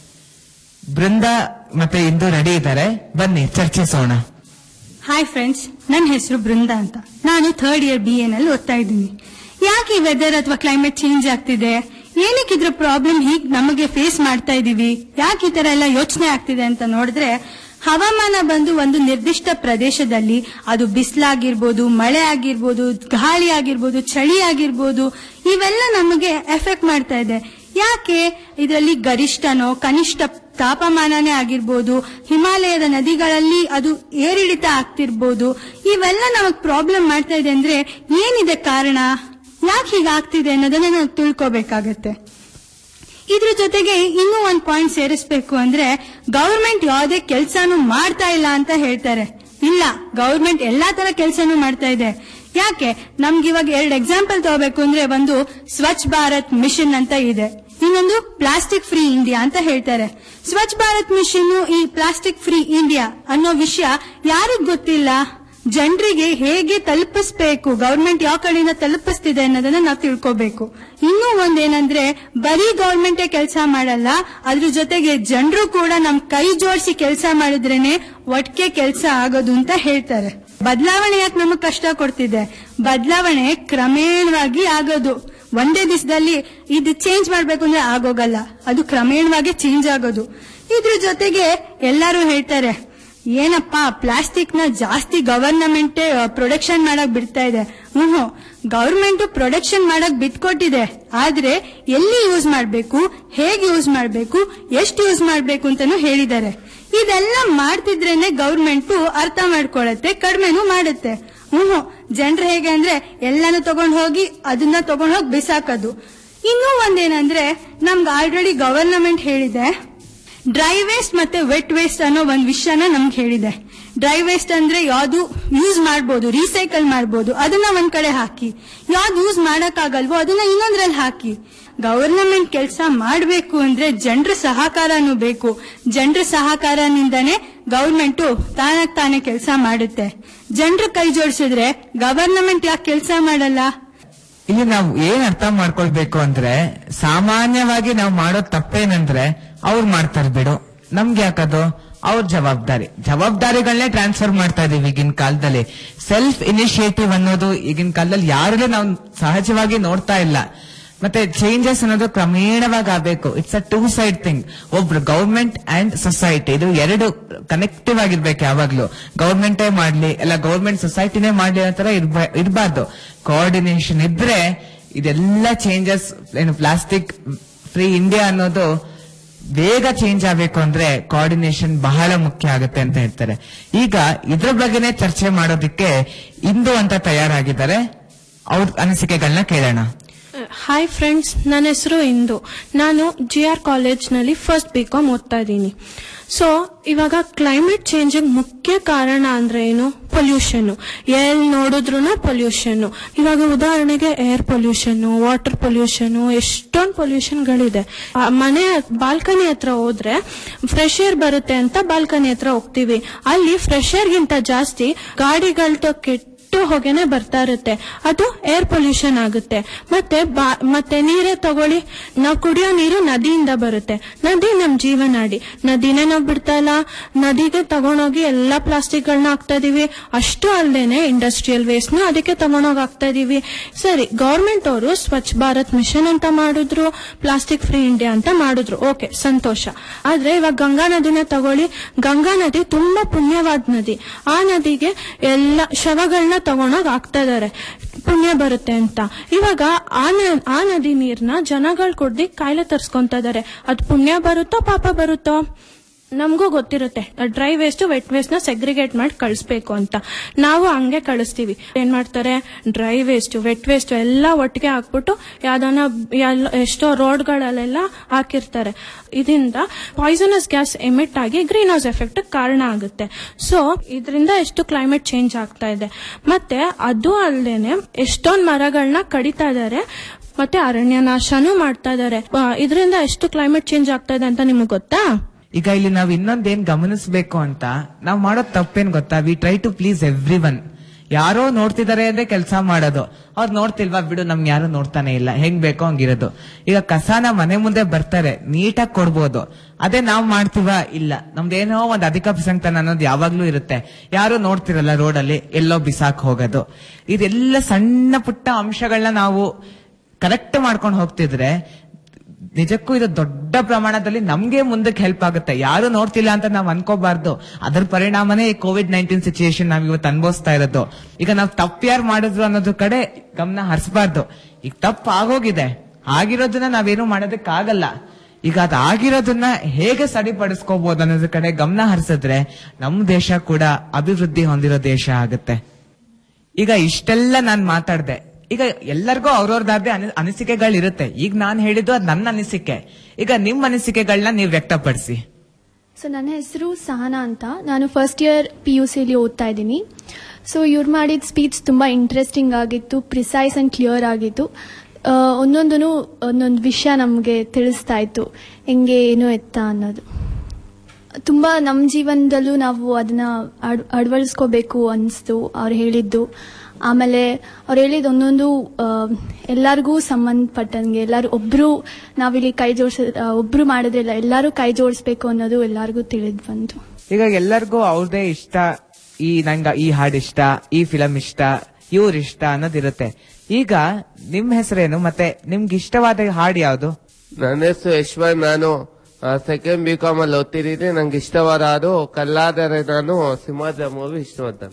S10: ಬೃಂದ ಮತ್ತೆ ಇಂದು ರೆಡಿ ಇದ್ದಾರೆ ಬನ್ನಿ ಚರ್ಚಿಸೋಣ
S11: ಹಾಯ್ ಫ್ರೆಂಡ್ಸ್ ನನ್ನ ಹೆಸರು ಬೃಂದ ಅಂತ ನಾನು ಥರ್ಡ್ ಇಯರ್ ಬಿ ಎನಲ್ಲಿ ಓದ್ತಾ ಇದ್ದೀನಿ ಯಾಕೆ ಈ ವೆದರ್ ಅಥವಾ ಕ್ಲೈಮೇಟ್ ಚೇಂಜ್ ಆಗ್ತಿದೆ ಏನಕ್ಕೆ ಇದ್ರ ಪ್ರಾಬ್ಲಮ್ ಹೀಗ್ ನಮಗೆ ಫೇಸ್ ಮಾಡ್ತಾ ಇದೀವಿ ಯಾಕೆ ಈ ತರ ಎಲ್ಲ ಯೋಚನೆ ಆಗ್ತಿದೆ ಅಂತ ನೋಡಿದ್ರೆ ಹವಾಮಾನ ಬಂದು ಒಂದು ನಿರ್ದಿಷ್ಟ ಪ್ರದೇಶದಲ್ಲಿ ಅದು ಬಿಸಿಲಾಗಿರ್ಬೋದು ಮಳೆ ಆಗಿರ್ಬೋದು ಗಾಳಿ ಆಗಿರ್ಬೋದು ಚಳಿ ಆಗಿರ್ಬೋದು ಇವೆಲ್ಲ ನಮಗೆ ಎಫೆಕ್ಟ್ ಮಾಡ್ತಾ ಇದೆ ಯಾಕೆ ಇದರಲ್ಲಿ ಗರಿಷ್ಠನೋ ಕನಿಷ್ಠ ತಾಪಮಾನನೇ ಆಗಿರ್ಬೋದು ಹಿಮಾಲಯದ ನದಿಗಳಲ್ಲಿ ಅದು ಏರಿಳಿತ ಆಗ್ತಿರ್ಬೋದು ಇವೆಲ್ಲ ನಮಗ್ ಪ್ರಾಬ್ಲಮ್ ಮಾಡ್ತಾ ಇದೆ ಅಂದ್ರೆ ಏನಿದೆ ಕಾರಣ ಯಾಕೆ ಹೀಗಾಗ್ತಿದೆ ಅನ್ನೋದನ್ನ ನಾವು ತಿಳ್ಕೊಬೇಕಾಗತ್ತೆ ಇದ್ರ ಜೊತೆಗೆ ಇನ್ನೂ ಒಂದ್ ಪಾಯಿಂಟ್ ಸೇರಿಸ್ಬೇಕು ಅಂದ್ರೆ ಗವರ್ಮೆಂಟ್ ಯಾವುದೇ ಕೆಲ್ಸಾನು ಮಾಡ್ತಾ ಇಲ್ಲ ಅಂತ ಹೇಳ್ತಾರೆ ಇಲ್ಲ ಗವರ್ಮೆಂಟ್ ಎಲ್ಲಾ ತರ ಕೆಲ್ಸಾನು ಮಾಡ್ತಾ ಇದೆ ಯಾಕೆ ನಮ್ಗೆ ಇವಾಗ ಎರಡು ಎಕ್ಸಾಂಪಲ್ ತಗೋಬೇಕು ಅಂದ್ರೆ ಒಂದು ಸ್ವಚ್ಛ ಭಾರತ್ ಮಿಷನ್ ಅಂತ ಇದೆ ಇನ್ನೊಂದು ಪ್ಲಾಸ್ಟಿಕ್ ಫ್ರೀ ಇಂಡಿಯಾ ಅಂತ ಹೇಳ್ತಾರೆ ಸ್ವಚ್ಛ ಭಾರತ್ ಮಿಷನ್ ಈ ಪ್ಲಾಸ್ಟಿಕ್ ಫ್ರೀ ಇಂಡಿಯಾ ಅನ್ನೋ ವಿಷಯ ಯಾರಿಗ್ ಗೊತ್ತಿಲ್ಲ ಜನರಿಗೆ ಹೇಗೆ ತಲುಪಿಸ್ಬೇಕು ಗವರ್ಮೆಂಟ್ ಯಾವ ಕಡೆಯಿಂದ ತಲುಪಿಸ್ತಿದೆ ಅನ್ನೋದನ್ನ ನಾವು ತಿಳ್ಕೋಬೇಕು ಇನ್ನೂ ಒಂದೇನಂದ್ರೆ ಬರೀ ಗವರ್ಮೆಂಟೇ ಕೆಲಸ ಮಾಡಲ್ಲ ಅದ್ರ ಜೊತೆಗೆ ಜನರು ಕೂಡ ನಮ್ ಕೈ ಜೋಡಿಸಿ ಕೆಲಸ ಮಾಡಿದ್ರೇನೆ ಒಟ್ಟಿಗೆ ಕೆಲಸ ಆಗೋದು ಅಂತ ಹೇಳ್ತಾರೆ ಬದಲಾವಣೆ ಯಾಕೆ ನಮಗ್ ಕಷ್ಟ ಕೊಡ್ತಿದೆ ಬದಲಾವಣೆ ಕ್ರಮೇಣವಾಗಿ ಆಗೋದು ಒಂದೇ ದಿವಸದಲ್ಲಿ ಇದು ಚೇಂಜ್ ಮಾಡ್ಬೇಕು ಅಂದ್ರೆ ಆಗೋಗಲ್ಲ ಅದು ಕ್ರಮೇಣವಾಗಿ ಚೇಂಜ್ ಆಗೋದು ಇದ್ರ ಜೊತೆಗೆ ಎಲ್ಲರೂ ಹೇಳ್ತಾರೆ ಏನಪ್ಪಾ ಪ್ಲಾಸ್ಟಿಕ್ ನ ಜಾಸ್ತಿ ಗವರ್ನಮೆಂಟ್ ಪ್ರೊಡಕ್ಷನ್ ಮಾಡಕ್ ಬಿಡ್ತಾ ಇದೆ ಹ್ಮ್ ಗವರ್ಮೆಂಟ್ ಪ್ರೊಡಕ್ಷನ್ ಮಾಡಕ್ ಬಿಟ್ಕೊಟ್ಟಿದೆ ಆದ್ರೆ ಎಲ್ಲಿ ಯೂಸ್ ಮಾಡ್ಬೇಕು ಹೇಗೆ ಯೂಸ್ ಮಾಡ್ಬೇಕು ಎಷ್ಟು ಯೂಸ್ ಮಾಡ್ಬೇಕು ಅಂತಾನು ಹೇಳಿದ್ದಾರೆ ಇದೆಲ್ಲ ಮಾಡ್ತಿದ್ರೇನೆ ಗವರ್ಮೆಂಟ್ ಅರ್ಥ ಮಾಡ್ಕೊಳತ್ತೆ ಕಡಿಮೆನೂ ಮಾಡುತ್ತೆ ಹ್ಮ್ ಜನರು ಹೇಗೆ ಅಂದ್ರೆ ಎಲ್ಲಾನು ತಗೊಂಡ್ ಹೋಗಿ ಅದನ್ನ ತಗೊಂಡ್ ಹೋಗಿ ಬಿಸಾಕೋದು ಇನ್ನೂ ಒಂದೇನಂದ್ರೆ ನಮ್ಗೆ ಆಲ್ರೆಡಿ ಗವರ್ನಮೆಂಟ್ ಹೇಳಿದೆ ಡ್ರೈ ವೇಸ್ಟ್ ಮತ್ತೆ ವೆಟ್ ವೇಸ್ಟ್ ಅನ್ನೋ ಒಂದ್ ವಿಷಯನ ನಮ್ಗೆ ಹೇಳಿದೆ ಡ್ರೈ ವೇಸ್ಟ್ ಅಂದ್ರೆ ಯಾವ್ದು ಯೂಸ್ ಮಾಡ್ಬೋದು ರೀಸೈಕಲ್ ಮಾಡ್ಬೋದು ಅದನ್ನ ಒಂದ್ ಕಡೆ ಹಾಕಿ ಯಾವ್ದು ಯೂಸ್ ಮಾಡಕ್ಕಾಗಲ್ವೋ ಅದನ್ನ ಇನ್ನೊಂದ್ರಲ್ಲಿ ಹಾಕಿ ಗವರ್ನಮೆಂಟ್ ಕೆಲಸ ಮಾಡಬೇಕು ಅಂದ್ರೆ ಜನರ ಸಹಕಾರನೂ ಬೇಕು ಜನರ ಸಹಕಾರನಿಂದನೇ ಗವರ್ಮೆಂಟ್ ತಾನಾಗ್ ತಾನೇ ಕೆಲಸ ಮಾಡುತ್ತೆ ಜನರು ಕೈ ಜೋಡಿಸಿದ್ರೆ ಗವರ್ನಮೆಂಟ್ ಯಾಕೆ ಕೆಲಸ ಮಾಡಲ್ಲ
S10: ಇಲ್ಲಿ ನಾವು ಏನ್ ಅರ್ಥ ಮಾಡ್ಕೊಳ್ಬೇಕು ಅಂದ್ರೆ ಸಾಮಾನ್ಯವಾಗಿ ನಾವು ಮಾಡೋ ತಪ್ಪೇನಂದ್ರೆ ಅವ್ರು ಮಾಡ್ತಾರೆ ಬಿಡು ನಮ್ಗೆ ಯಾಕದು ಅವ್ರ ಜವಾಬ್ದಾರಿ ಜವಾಬ್ದಾರಿಗಳನ್ನೇ ಟ್ರಾನ್ಸ್ಫರ್ ಮಾಡ್ತಾ ಇದೀವಿ ಈಗಿನ ಕಾಲದಲ್ಲಿ ಸೆಲ್ಫ್ ಇನಿಷಿಯೇಟಿವ್ ಅನ್ನೋದು ಈಗಿನ ಕಾಲದಲ್ಲಿ ಯಾರಲ್ಲೂ ನಾವು ಸಹಜವಾಗಿ ನೋಡ್ತಾ ಇಲ್ಲ ಮತ್ತೆ ಚೇಂಜಸ್ ಅನ್ನೋದು ಕ್ರಮೇಣವಾಗಿ ಆಗ್ಬೇಕು it's a two side thing ಒಬ್ರು ಗೌರ್ಮೆಂಟ್ ಅಂಡ್ ಸೊಸೈಟಿ ಇದು ಎರಡು ಕನೆಕ್ಟಿವ್ ಆಗಿರ್ಬೇಕು ಯಾವಾಗ್ಲೂ ಗೌರ್ಮೆಂಟೇ ಮಾಡ್ಲಿ ಎಲ್ಲ ಗೌರ್ಮೆಂಟ್ ಸೊಸೈಟಿನೇ ಮಾಡ್ಲಿ ಅನ್ನೋ ತರ ಇರ್ಬಾರ್ದು ಕೋಆರ್ಡಿನೇಷನ್ ಇದ್ರೆ ಇದೆಲ್ಲ ಚೇಂಜಸ್ ಏನು ಪ್ಲಾಸ್ಟಿಕ್ ಫ್ರೀ ಇಂಡಿಯಾ ಅನ್ನೋದು ಬೇಗ ಚೇಂಜ್ ಆಗ್ಬೇಕು ಅಂದ್ರೆ ಕೋಆರ್ಡಿನೇಷನ್ ಬಹಳ ಮುಖ್ಯ ಆಗುತ್ತೆ ಅಂತ ಹೇಳ್ತಾರೆ ಈಗ ಇದ್ರ ಬಗ್ಗೆನೇ ಚರ್ಚೆ ಮಾಡೋದಕ್ಕೆ ಇಂದು ಅಂತ ತಯಾರಾಗಿದ್ದಾರೆ ಅವ್ರ ಅನಿಸಿಕೆಗಳನ್ನ ಕೇಳೋಣ
S12: ಹಾಯ್ ಫ್ರೆಂಡ್ಸ್ ನನ್ನ ಹೆಸರು ಇಂದು ನಾನು ಜಿ ಆರ್ ಕಾಲೇಜ್ನಲ್ಲಿ ಫಸ್ಟ್ ಬಿ ಕಾಮ್ ಓದ್ತಾ ಇದ್ದೀನಿ ಸೊ ಇವಾಗ ಕ್ಲೈಮೇಟ್ ಚೇಂಜಿಗೆ ಮುಖ್ಯ ಕಾರಣ ಅಂದ್ರೆ ಏನು ಪೊಲ್ಯೂಷನ್ ಎಲ್ಲಿ ನೋಡಿದ್ರು ಪೊಲ್ಯೂಷನ್ ಇವಾಗ ಉದಾಹರಣೆಗೆ ಏರ್ ಪೊಲ್ಯೂಷನ್ ವಾಟರ್ ಪೊಲ್ಯೂಷನ್ ಎಷ್ಟೊಂದು ಪೊಲ್ಯೂಷನ್ಗಳಿದೆ ಆ, ಮನೆ ಬಾಲ್ಕನಿ ಹತ್ರ ಹೋದ್ರೆ ಫ್ರೆಶ್ ಏರ್ ಬರುತ್ತೆ ಅಂತ ಬಾಲ್ಕನಿ ಹತ್ರ ಹೋಗ್ತೀವಿ ಅಲ್ಲಿ ಫ್ರೆಶ್ ಏರ್ಗಿಂತ ಜಾಸ್ತಿ ಗಾಡಿಗಳದ್ದು ಕೆಟ್ಟ ಕೆಟ್ಟು ಹೊಗೆನೆ ಬರ್ತಾ ಇರುತ್ತೆ ಅದು ಏರ್ ಪೊಲ್ಯೂಷನ್ ಆಗುತ್ತೆ ಮತ್ತೆ ಬಾ- ಮತ್ತೆ ನೀರೇ ತಗೊಳ್ಳಿ ನಾವು ಕುಡಿಯೋ ನೀರು ನದಿಯಿಂದ ಬರುತ್ತೆ ನದಿ ನಮ್ ಜೀವನಾಡಿ ನದಿನೇ ನಾವು ಬಿಡ್ತಾ ಇಲ್ಲ ನದಿಗೆ ತಗೊಂಡೋಗಿ ಎಲ್ಲಾ ಪ್ಲಾಸ್ಟಿಕ್ ಗಳನ್ನ ಹಾಕ್ತಾ ಇದೀವಿ ಅಷ್ಟು ಅಲ್ದೇನೆ ಇಂಡಸ್ಟ್ರಿಯಲ್ ವೇಸ್ಟ್ ನ ಅದಕ್ಕೆ ತಗೊಂಡೋಗಿ ಹಾಕ್ತಾ ಇದೀವಿ ಸರಿ ಗೌರ್ಮೆಂಟ್ ಅವರು ಸ್ವಚ್ಛ ಭಾರತ್ ಮಿಷನ್ ಅಂತ ಮಾಡಿದ್ರು ಪ್ಲಾಸ್ಟಿಕ್ ಫ್ರೀ ಇಂಡಿಯಾ ಅಂತ ಮಾಡಿದ್ರು ಓಕೆ ಸಂತೋಷ ಆದ್ರೆ ಇವಾಗ ಗಂಗಾ ನದಿನ ತಗೊಳ್ಳಿ ಗಂಗಾ ನದಿ ತುಂಬಾ ಪುಣ್ಯವಾದ ನದಿ ಆ ನದಿಗೆ ಎಲ್ಲ ಶವಗಳನ್ನ ತಗೊಂಡೋಗಿ ಹಾಕ್ತಾ ಇದಾರೆ ಪುಣ್ಯ ಬರುತ್ತೆ ಅಂತ ಇವಾಗ ಆ ನ- ಆ ನದಿ ನೀರ್ನ ಜನಗಳು ಕುಡ್ದು ಕಾಯಿಲೆ ತರ್ಸ್ಕೊಂತ ಇದಾರೆ ಅದ್ ಪುಣ್ಯ ಬರುತ್ತೋ ಪಾಪ ಬರುತ್ತೋ ನಮಗೂ ಗೊತ್ತಿರುತ್ತೆ ಡ್ರೈ ವೇಸ್ಟ್ ವೆಟ್ ವೇಸ್ಟ್ ನ ಸೆಗ್ರಿಗೇಟ್ ಮಾಡಿ ಕಳಿಸ್ಬೇಕು ಅಂತ ನಾವು ಹಂಗೆ ಕಳಿಸ್ತೀವಿ ಏನ್ ಮಾಡ್ತಾರೆ ಡ್ರೈ ವೇಸ್ಟ್ ವೆಟ್ ವೇಸ್ಟ್ ಎಲ್ಲ ಒಟ್ಟಿಗೆ ಹಾಕ್ಬಿಟ್ಟು ಯಾವ್ದಾನ ಎಲ್ಲ ಎಷ್ಟೋ ರೋಡ್ಗಳಲ್ಲೆಲ್ಲ ಹಾಕಿರ್ತಾರೆ ಇದರಿಂದ ಪಾಯ್ಸನಸ್ ಗ್ಯಾಸ್ ಎಮಿಟ್ ಆಗಿ ಗ್ರೀನ್ ಹೌಸ್ ಎಫೆಕ್ಟ್ ಕಾರಣ ಆಗುತ್ತೆ ಸೊ ಇದರಿಂದ ಎಷ್ಟು ಕ್ಲೈಮೇಟ್ ಚೇಂಜ್ ಆಗ್ತಾ ಇದೆ ಮತ್ತೆ ಅದು ಅಲ್ಲದೇನೆ ಎಷ್ಟೊಂದ್ ಮರಗಳನ್ನ ಕಡಿತಾ ಇದಾರೆ ಮತ್ತೆ ಅರಣ್ಯ ನಾಶನೂ ಮಾಡ್ತಾ ಇದಾರೆ ಇದರಿಂದ ಎಷ್ಟು ಕ್ಲೈಮೇಟ್ ಚೇಂಜ್ ಆಗ್ತಾ ಇದೆ ಅಂತ ನಿಮ್ಗೆ ಗೊತ್ತಾ
S10: ಈಗ ಇಲ್ಲಿ ನಾವ್ ಇನ್ನೊಂದೇನ್ ಗಮನಿಸ್ಬೇಕು ಅಂತ ನಾವ್ ಮಾಡೋ ತಪ್ಪೇನ್ ಗೊತ್ತಾ we try to please everyone ಯಾರೋ ನೋಡ್ತಿದಾರೆ ಅಂದ್ರೆ ಕೆಲಸ ಮಾಡೋದು ಅವ್ರು ನೋಡ್ತಿಲ್ವಾ ಬಿಡು ನಮ್ಗೆ ಯಾರು ನೋಡ್ತಾನೆ ಇಲ್ಲ ಹೆಂಗ್ ಬೇಕೋ ಹಂಗಿರೋದು ಈಗ ಕಸಾನ ಮನೆ ಮುಂದೆ ಬರ್ತಾರೆ ನೀಟಾಗಿ ಕೊಡ್ಬೋದು ಅದೇ ನಾವ್ ಮಾಡ್ತೀವ ಇಲ್ಲ ನಮ್ದೇನೋ ಒಂದ್ ಅಧಿಕ ಪ್ರಸಂಗತನ ಅನ್ನೋದು ಯಾವಾಗ್ಲೂ ಇರುತ್ತೆ ಯಾರು ನೋಡ್ತಿರಲ್ಲ ರೋಡಲ್ಲಿ ಎಲ್ಲೋ ಬಿಸಾಕ್ ಹೋಗೋದು ಇದೆಲ್ಲ ಸಣ್ಣ ಪುಟ್ಟ ಅಂಶಗಳನ್ನ ನಾವು ಕರೆಕ್ಟ್ ಮಾಡ್ಕೊಂಡು ಹೋಗ್ತಿದ್ರೆ ನಿಜಕ್ಕೂ ಇದು ದೊಡ್ಡ ಪ್ರಮಾಣದಲ್ಲಿ ನಮ್ಗೆ ಮುಂದಕ್ಕೆ ಹೆಲ್ಪ್ ಆಗುತ್ತೆ ಯಾರು ನೋಡ್ತಿಲ್ಲ ಅಂತ ನಾವ್ ಅನ್ಕೋಬಾರ್ದು ಅದರ ಪರಿಣಾಮನೇ ಈ ಕೋವಿಡ್ ನೈನ್ಟೀನ್ ಸಿಚುಯೇಷನ್ ನಾವ್ ಇವತ್ತು ಅನ್ಭವಿಸ್ತಾ ಇರೋದು ಈಗ ನಾವ್ ತಪ್ಪು ಯಾರು ಮಾಡಿದ್ರು ಅನ್ನೋದ್ರ ಕಡೆ ಗಮನ ಹರಿಸಬಾರ್ದು ಈಗ ತಪ್ಪು ಆಗೋಗಿದೆ ಆಗಿರೋದನ್ನ ನಾವೇನು ಮಾಡೋದಕ್ಕಾಗಲ್ಲ ಈಗ ಅದ್ ಆಗಿರೋದನ್ನ ಹೇಗೆ ಸರಿಪಡಿಸ್ಕೋಬಹುದು ಅನ್ನೋದ್ರ ಕಡೆ ಗಮನ ಹರಿಸಿದ್ರೆ ನಮ್ ದೇಶ ಕೂಡ ಅಭಿವೃದ್ಧಿ ಹೊಂದಿರೋ ದೇಶ ಆಗುತ್ತೆ ಈಗ ಇಷ್ಟೆಲ್ಲ ನಾನ್ ಮಾತಾಡ್ದೆ ಈಗ ಎಲ್ಲರಿಗೂ ಅವ್ರವ್ರದ್ದಾದ ಅನಿಸಿಕೆಗಳಿರುತ್ತೆ ಈಗ ನಾನ್ ಹೇಳಿದ್ದು ಅದ್ ನನ್ನ ಅನಿಸಿಕೆ ಈಗ ನಿಮ್ ಅನಿಸಿಕೆಗಳನ್ನ ನೀವು ವ್ಯಕ್ತಪಡಿಸಿ
S17: ಸೊ ನನ್ನ ಹೆಸರು ಸಹನಾ ಅಂತ ನಾನು ಫಸ್ಟ್ ಇಯರ್ ಪಿ ಯು ಸಿಲಿ ಓದ್ತಾ ಇದ್ದೀನಿ ಸೊ ಇವ್ರು ಮಾಡಿದ ಸ್ಪೀಚ್ ತುಂಬ ಇಂಟ್ರೆಸ್ಟಿಂಗ್ ಆಗಿತ್ತು ಪ್ರಿಸೈಸ್ ಆ್ಯಂಡ್ ಕ್ಲಿಯರ್ ಆಗಿತ್ತು ಒಂದೊಂದೂ ಒಂದೊಂದು ವಿಷಯ ನಮಗೆ ತಿಳಿಸ್ತಾ ಇತ್ತು ಹೆಂಗೆ ಏನು ಎತ್ತ ಅನ್ನೋದು ತುಂಬ ನಮ್ಮ ಜೀವನದಲ್ಲೂ ನಾವು ಅದನ್ನ ಅಡ್ ಅಳವಡಿಸ್ಕೋಬೇಕು ಅನಿಸ್ತು ಅವ್ರು ಹೇಳಿದ್ದು ಆಮೇಲೆ ಅವ್ರು ಹೇಳಿದ ಒಂದೊಂದು ಆ, ಎಲ್ಲರಿಗೂ ಸಂಬಂಧಪಟ್ಟಂಗೆ ಎಲ್ಲರೂ ಒಬ್ರು ನಾವಿಲ್ಲಿ ಕೈ ಜೋಡಿಸ ಒಬ್ರು ಮಾಡೋದ್ರಿಲ್ಲ ಎಲ್ಲರೂ ಕೈ ಜೋಡಿಸ್ಬೇಕು ಅನ್ನೋದು ಎಲ್ಲರಿಗೂ ತಿಳಿದು ಬಂತು
S10: ಈಗ ಎಲ್ಲರಿಗೂ ಅವ್ರದೇ ಇಷ್ಟ ಈ ನಂಗ ಈ ಹಾಡ್ ಇಷ್ಟ ಈ ಫಿಲಂ ಇಷ್ಟ ಇವ್ರ ಇಷ್ಟ ಅನ್ನೋದಿರುತ್ತೆ ಈಗ ನಿಮ್ ಹೆಸರೇನು ಮತ್ತೆ ನಿಮ್ಗೆ ಇಷ್ಟವಾದ ಹಾಡ್ ಯಾವ್ದು
S18: ನನ್ನ ಹೆಸರು ಯಶ್ವರ್ ನಾನು ಸೆಕೆಂಡ್ ಬಿ ಕಾಮ್ ಅಲ್ಲಿ ಓದ್ತಿದ್ದೀನಿ ನಂಗೆ ಇಷ್ಟವಾದ ಹಾಡು ಕಲ್ಲಾದರೆ ನಾನು ಸಿಂಹದ ಮೂವಿ ಇಷ್ಟವಾದ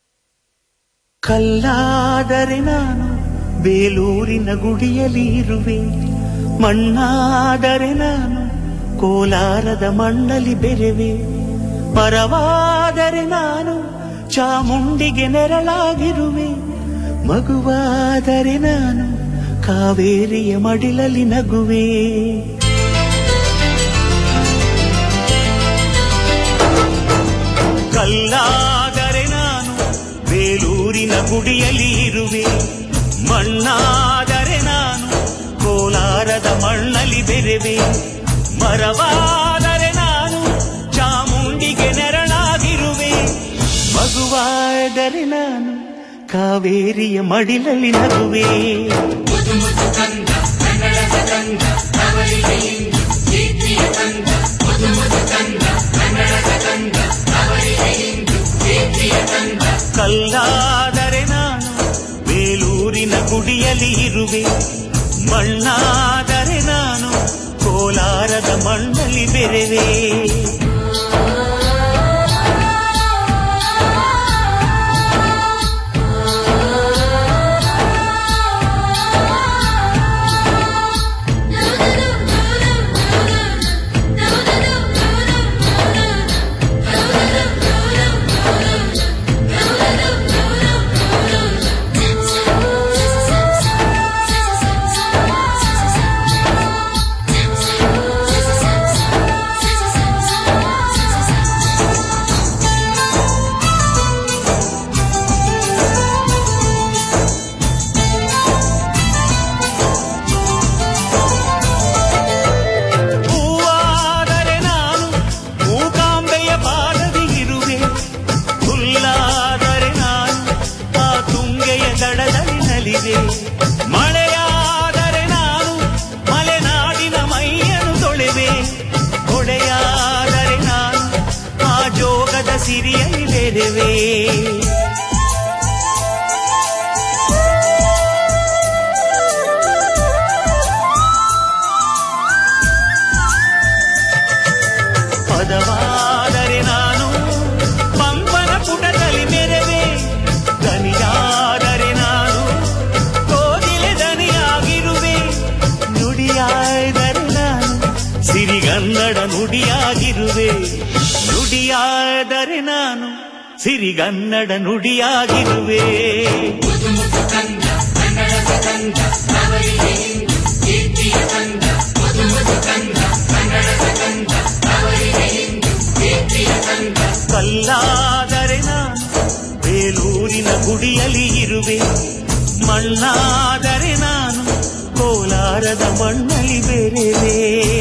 S19: ಕಲ್ಲಾದರೆ ನಾನು ಬೇಲೂರಿನ ಗುಡಿಯಲ್ಲಿ ಇರುವೆ ಮಣ್ಣಾದರೆ ನಾನು ಕೋಲಾರದ ಮಣ್ಣಲ್ಲಿ ಬೆರೆವೆ ಮರವಾದರೆ ನಾನು ಚಾಮುಂಡಿಗೆ ನೆರಳಾಗಿರುವೆ ಮಗುವಾದರೆ ನಾನು ಕಾವೇರಿಯ ಮಡಿಲಲ್ಲಿ ನಗುವೆ ಕಲ್ಲಾದರೆ ನಾನು ಬೇಲೂರಿನ ಗುಡಿಯಲ್ಲಿ ಇರುವೆ ಮಣ್ಣಾದರೆ ನಾನು ಕೋಲಾರದ ಮಣ್ಣಲ್ಲಿ ಬೆರೆವೆ ಮರವಾದರೆ ನಾನು ಚಾಮುಂಡಿಗೆ ನೆರಳಾಗಿರುವೆ ಮಗುವಾದರೆ ನಾನು ಕಾವೇರಿಯ ಮಡಿಲಲ್ಲಿ ನಗುವೆ ಕಲ್ಲಾದರೆ ನಾನು ಬೇಲೂರಿನ ಗುಡಿಯಲ್ಲಿ ಇರುವೆ ಮಣ್ಣಾದರೆ ನಾನು ಕೋಲಾರದ ಮಣ್ಣಲ್ಲಿ ಬೆರೆವೆ ಸಿರಿಯಲಿ ಬೆರೆವೆ ಪದವಾದರೆ ನಾನು ಪಂಪನ ಪುಟದಲ್ಲಿ ಮೆರವೆ ದನಿಯಾದರೆ ನಾನು ಕೋಗಿಲೆ ದನಿಯಾಗಿರುವೆ ನುಡಿಯಾದರೆ ನಾನು ಸಿರಿಗನ್ನಡ ನುಡಿಯಾಗಿರುವೆ ನುಡಿಯಾದರೆ ನಾನು ಸಿರಿಗನ್ನಡ ನುಡಿಯಾಗಿರುವೆ ಕಲ್ಲಾದರೆ ನಾನು ಬೇಲೂರಿನ ಗುಡಿಯಲ್ಲಿ ಇರುವೆ ಮಣ್ಣಾದರೆ ನಾನು ಕೋಲಾರದ ಮಣ್ಣಲ್ಲಿ ಬೆರೆವೆ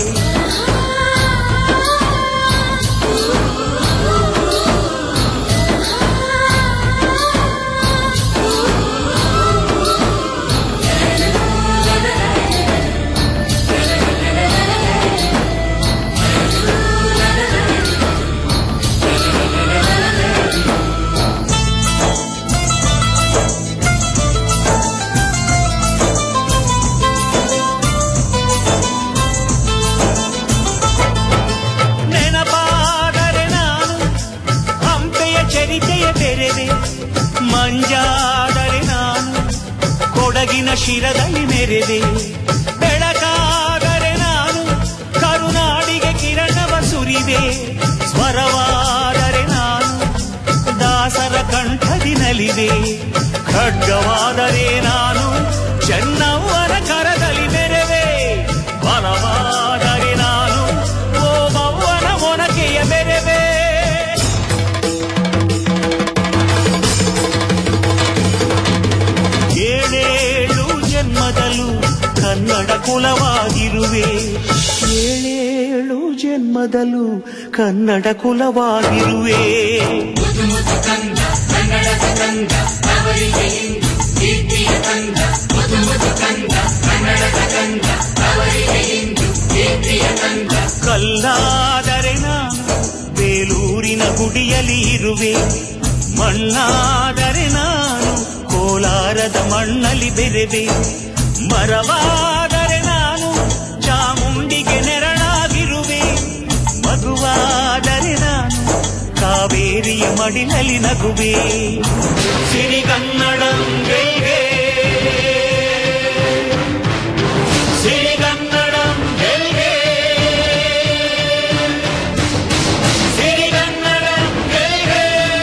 S19: ನೆನಪಾದರೆ ನಾನು ಹಂಪೆಯ ಚರಿತೆಯ ಬೆರೆವೆ ಮಂಜಾದರೆ ನಾನು ಕೊಡಗಿನ ಶಿರದಲ್ಲಿ ಮೆರೆವೆ ಬೆಳಕಾದರೆ ನಾನು ಕರುನಾಡಿಗೆ ಕಿರಣವ ಸುರಿವೆ ಸ್ವರವಾದರೆ ನಾನು ದಾಸರ ಕಂಠದಿ ನಲಿವೆ ಖಡ್ಗವಾದರೆ ನಾನು ಚೆನ್ನವ್ವನ ಕರದಲ್ಲಿ ಮೆರೆವೆ ಬಲವಾದರೆ ನಾನು ಓಬವ್ವನ ಮೊನಕೆಯ ಬೆರೆವೆ ಏಳೇಳು ಜನ್ಮದಲ್ಲೂ ಕನ್ನಡ ಕುಲವಾಗಿರುವೆ ಏಳೇಳು ಜನ್ಮದಲ್ಲೂ ಕನ್ನಡ ಕುಲವಾಗಿರುವೆ ಕಲ್ಲಾದರೆ ನಾನು ಬೇಲೂರಿನ ಗುಡಿಯಲ್ಲಿ ಇರುವೆ ಮಣ್ಣಾದರೆ ನಾನು ಕೋಲಾರದ ಮಣ್ಣಲ್ಲಿ ಬೆರೆವೆ ಮರವಾದರೆ ನಾನು ಚಾಮುಂಡಿಗೆ ನೆರಳಾಗಿರುವೆ ಮಗುವಾದರೆ ನಾನು ಕಾವೇರಿಯ ಮಡಿಲಲ್ಲಿ ನಗುವೆ ಸಿರಿಗನ್ನಡಂ ಗೆಲ್ಗೆ ಸಿರಿಗನ್ನಡಂ ಗೆಲ್ಗೆ ಸಿರಿಗನ್ನಡಂ ಗೆಲ್ಗೆ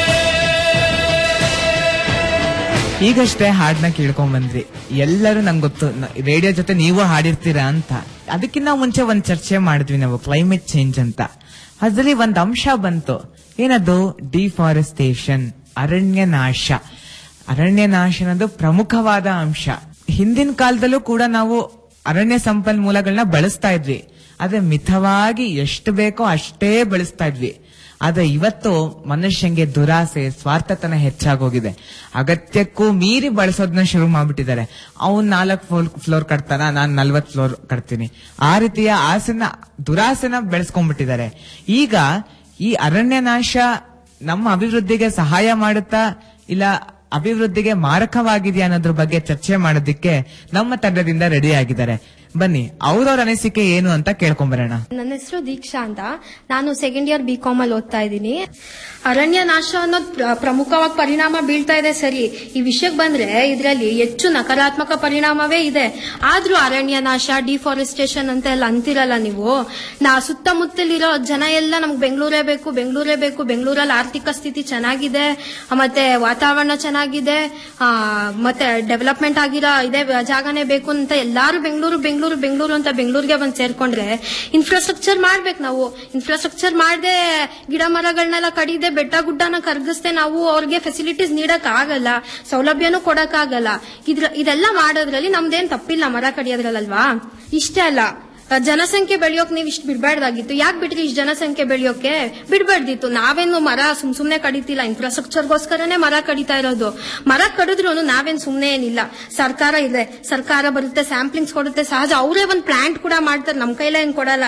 S10: ಈಗಷ್ಟೇ ಹಾಡ್ನ ಕೇಳ್ಕೊಂಡ್ ಬಂದ್ರಿ ಎಲ್ಲರೂ ನಂಗೆ ಗೊತ್ತು ರೇಡಿಯೋ ಜೊತೆ ನೀವು ಹಾಡಿರ್ತೀರಾ ಅಂತ ಅದಕ್ಕಿಂತ ಮುಂಚೆ ಒಂದ್ ಚರ್ಚೆ ಮಾಡಿದ್ವಿ ನಾವು ಕ್ಲೈಮೇಟ್ ಚೇಂಜ್ ಅಂತ ಅದ್ರಲ್ಲಿ ಒಂದ್ ಅಂಶ ಬಂತು ಏನದು ಡಿಫಾರೆಸ್ಟೇಷನ್ ಅರಣ್ಯ ನಾಶ ಅರಣ್ಯ ನಾಶ ಅನ್ನೋದು ಪ್ರಮುಖವಾದ ಅಂಶ ಹಿಂದಿನ ಕಾಲದಲ್ಲೂ ಕೂಡ ನಾವು ಅರಣ್ಯ ಸಂಪನ್ಮೂಲಗಳನ್ನ ಬಳಸ್ತಾ ಇದ್ವಿ ಆದ್ರೆ ಮಿತವಾಗಿ ಎಷ್ಟು ಬೇಕೋ ಅಷ್ಟೇ ಬಳಸ್ತಾ ಇದ್ವಿ ಆದ್ರೆ ಇವತ್ತು ಮನುಷ್ಯಂಗೆ ದುರಾಸೆ ಸ್ವಾರ್ಥತನ ಹೆಚ್ಚಾಗೋಗಿದೆ ಅಗತ್ಯಕ್ಕೂ ಮೀರಿ ಬಳಸೋದನ್ನ ಶುರು ಮಾಡ್ಬಿಟ್ಟಿದ್ದಾರೆ ಅವ್ನ್ ನಾಲ್ಕು ಫ್ಲೋರ್ ಫ್ಲೋರ್ ಕಟ್ತಾನ ನಾನ್ ನಲ್ವತ್ ಫ್ಲೋರ್ ಕಟ್ತೀನಿ ಆ ರೀತಿಯ ಆಸೆನ ದುರಾಸೆನ ಬೆಳೆಸ್ಕೊಂಡ್ಬಿಟ್ಟಿದ್ದಾರೆ ಈಗ ಈ ಅರಣ್ಯ ನಾಶ ನಮ್ಮ ಅಭಿವೃದ್ಧಿಗೆ ಸಹಾಯ ಮಾಡುತ್ತಾ ಇಲ್ಲ ಅಭಿವೃದ್ಧಿಗೆ ಮಾರಕವಾಗಿದೆಯಾ ಅನ್ನೋದ್ರ ಬಗ್ಗೆ ಚರ್ಚೆ ಮಾಡೋದಿಕ್ಕೆ ನಮ್ಮ ತಂಡದಿಂದ ರೆಡಿ ಆಗಿದ್ದಾರೆ ಬನ್ನಿ ಅವ್ರವ್ರ ಅನಿಸಿಕೆ ಏನು ಅಂತ ಕೇಳ್ಕೊಂಬರೋಣ
S13: ನನ್ನ ಹೆಸರು ದೀಕ್ಷಾ ಅಂತ ನಾನು ಸೆಕೆಂಡ್ ಇಯರ್ ಬಿ ಕಾಮ್ ಅಲ್ಲಿ ಓದ್ತಾ ಇದ್ದೀನಿ ಅರಣ್ಯ ನಾಶ ಅನ್ನೋದು ಪ್ರ- ಪ್ರಮುಖವಾಗಿ ಪರಿಣಾಮ ಬೀಳ್ತಾ ಇದೆ ಸರಿ ಈ ವಿಷಯಕ್ಕೆ ಬಂದ್ರೆ ಇದರಲ್ಲಿ ಹೆಚ್ಚು ನಕಾರಾತ್ಮಕ ಪರಿಣಾಮವೇ ಇದೆ ಆದ್ರೂ ಅರಣ್ಯ ನಾಶ ಡಿಫಾರೆಸ್ಟೇಷನ್ ಅಂತ ಎಲ್ಲ ಅಂತಿರಲ್ಲ ನೀವು ನಾ ಸುತ್ತಮುತ್ತಲಿರೋ ಜನ ಎಲ್ಲ ನಮ್ಗೆ ಬೆಂಗಳೂರೇ ಬೇಕು ಬೆಂಗಳೂರೇ ಬೇಕು ಬೆಂಗಳೂರಲ್ಲಿ ಆರ್ಥಿಕ ಸ್ಥಿತಿ ಚೆನ್ನಾಗಿದೆ ಮತ್ತೆ ವಾತಾವರಣ ಚೆನ್ನಾಗಿದೆ ಆ, ಮತ್ತೆ ಡೆವಲಪ್ಮೆಂಟ್ ಆಗಿರೋ ಇದೇ ಜಾಗನೇ ಬೇಕು ಅಂತ ಎಲ್ಲಾರು ಬೆಂಗಳೂರು ಬೆಂಗಳೂರು ಬೆಂಗಳೂರು ಅಂತ ಬೆಂಗಳೂರಿಗೆ ಬಂದು ಸೇರ್ಕೊಂಡ್ರೆ ಇನ್ಫ್ರಾಸ್ಟ್ರಕ್ಚರ್ ಮಾಡ್ಬೇಕು ನಾವು ಇನ್ಫ್ರಾಸ್ಟ್ರಕ್ಚರ್ ಮಾಡದೆ ಗಿಡ ಮರಗಳನ್ನೆಲ್ಲ ಕಡಿದೆ ಬೆಟ್ಟ ಗುಡ್ಡನ ಕರ್ಗಿಸ್ದೆ ನಾವು ಅವ್ರಿಗೆ ಫೆಸಿಲಿಟೀಸ್ ನೀಡಕ್ ಆಗಲ್ಲ ಸೌಲಭ್ಯನೂ ಕೊಡಕ್ ಆಗಲ್ಲ ಇದ್ರ ಇದೆಲ್ಲ ಮಾಡೋದ್ರಲ್ಲಿ ನಮ್ದೇನ್ ತಪ್ಪಿಲ್ಲ ಮರ ಕಡಿಯೋದ್ರಲ್ವಾ ಇಷ್ಟೇ ಅಲ್ಲ ಆ, ಜನಸಂಖ್ಯೆ ಬೆಳೆಯೋಕ್ ನೀವು ಇಷ್ಟು ಬಿಡ್ಬಾರ್ದಾಗಿತ್ತು ಯಾಕೆ ಬಿಟ್ರಿ ಇಷ್ಟು ಜನಸಂಖ್ಯೆ ಬೆಳೆಯೋಕೆ ಬಿಡ್ಬಾರ್ದಿತ್ತು ನಾವೇನು ಮರ ಸುಮ್ ಸುಮ್ನೆ ಕಡಿತಿಲ್ಲ ಇನ್ಫ್ರಾಸ್ಟ್ರಕ್ಚರ್ಗೋಸ್ಕರನೇ ಮರ ಕಡಿತಾ ಇರೋದು ಮರ ಕಡಿದ್ರು ನಾವೇನ್ ಸುಮ್ನೆ ಏನಿಲ್ಲ ಸರ್ಕಾರ ಇದೆ ಸರ್ಕಾರ ಬರುತ್ತೆ ಸ್ಯಾಂಪ್ಲಿಂಗ್ಸ್ ಕೊಡುತ್ತೆ ಸಹಜ ಅವರೇ ಒಂದ್ ಪ್ಲಾಂಟ್ ಕೂಡ ಮಾಡ್ತಾರೆ ನಮ್ ಕೈಲೇ ಏನ್ ಕೊಡಲ್ಲ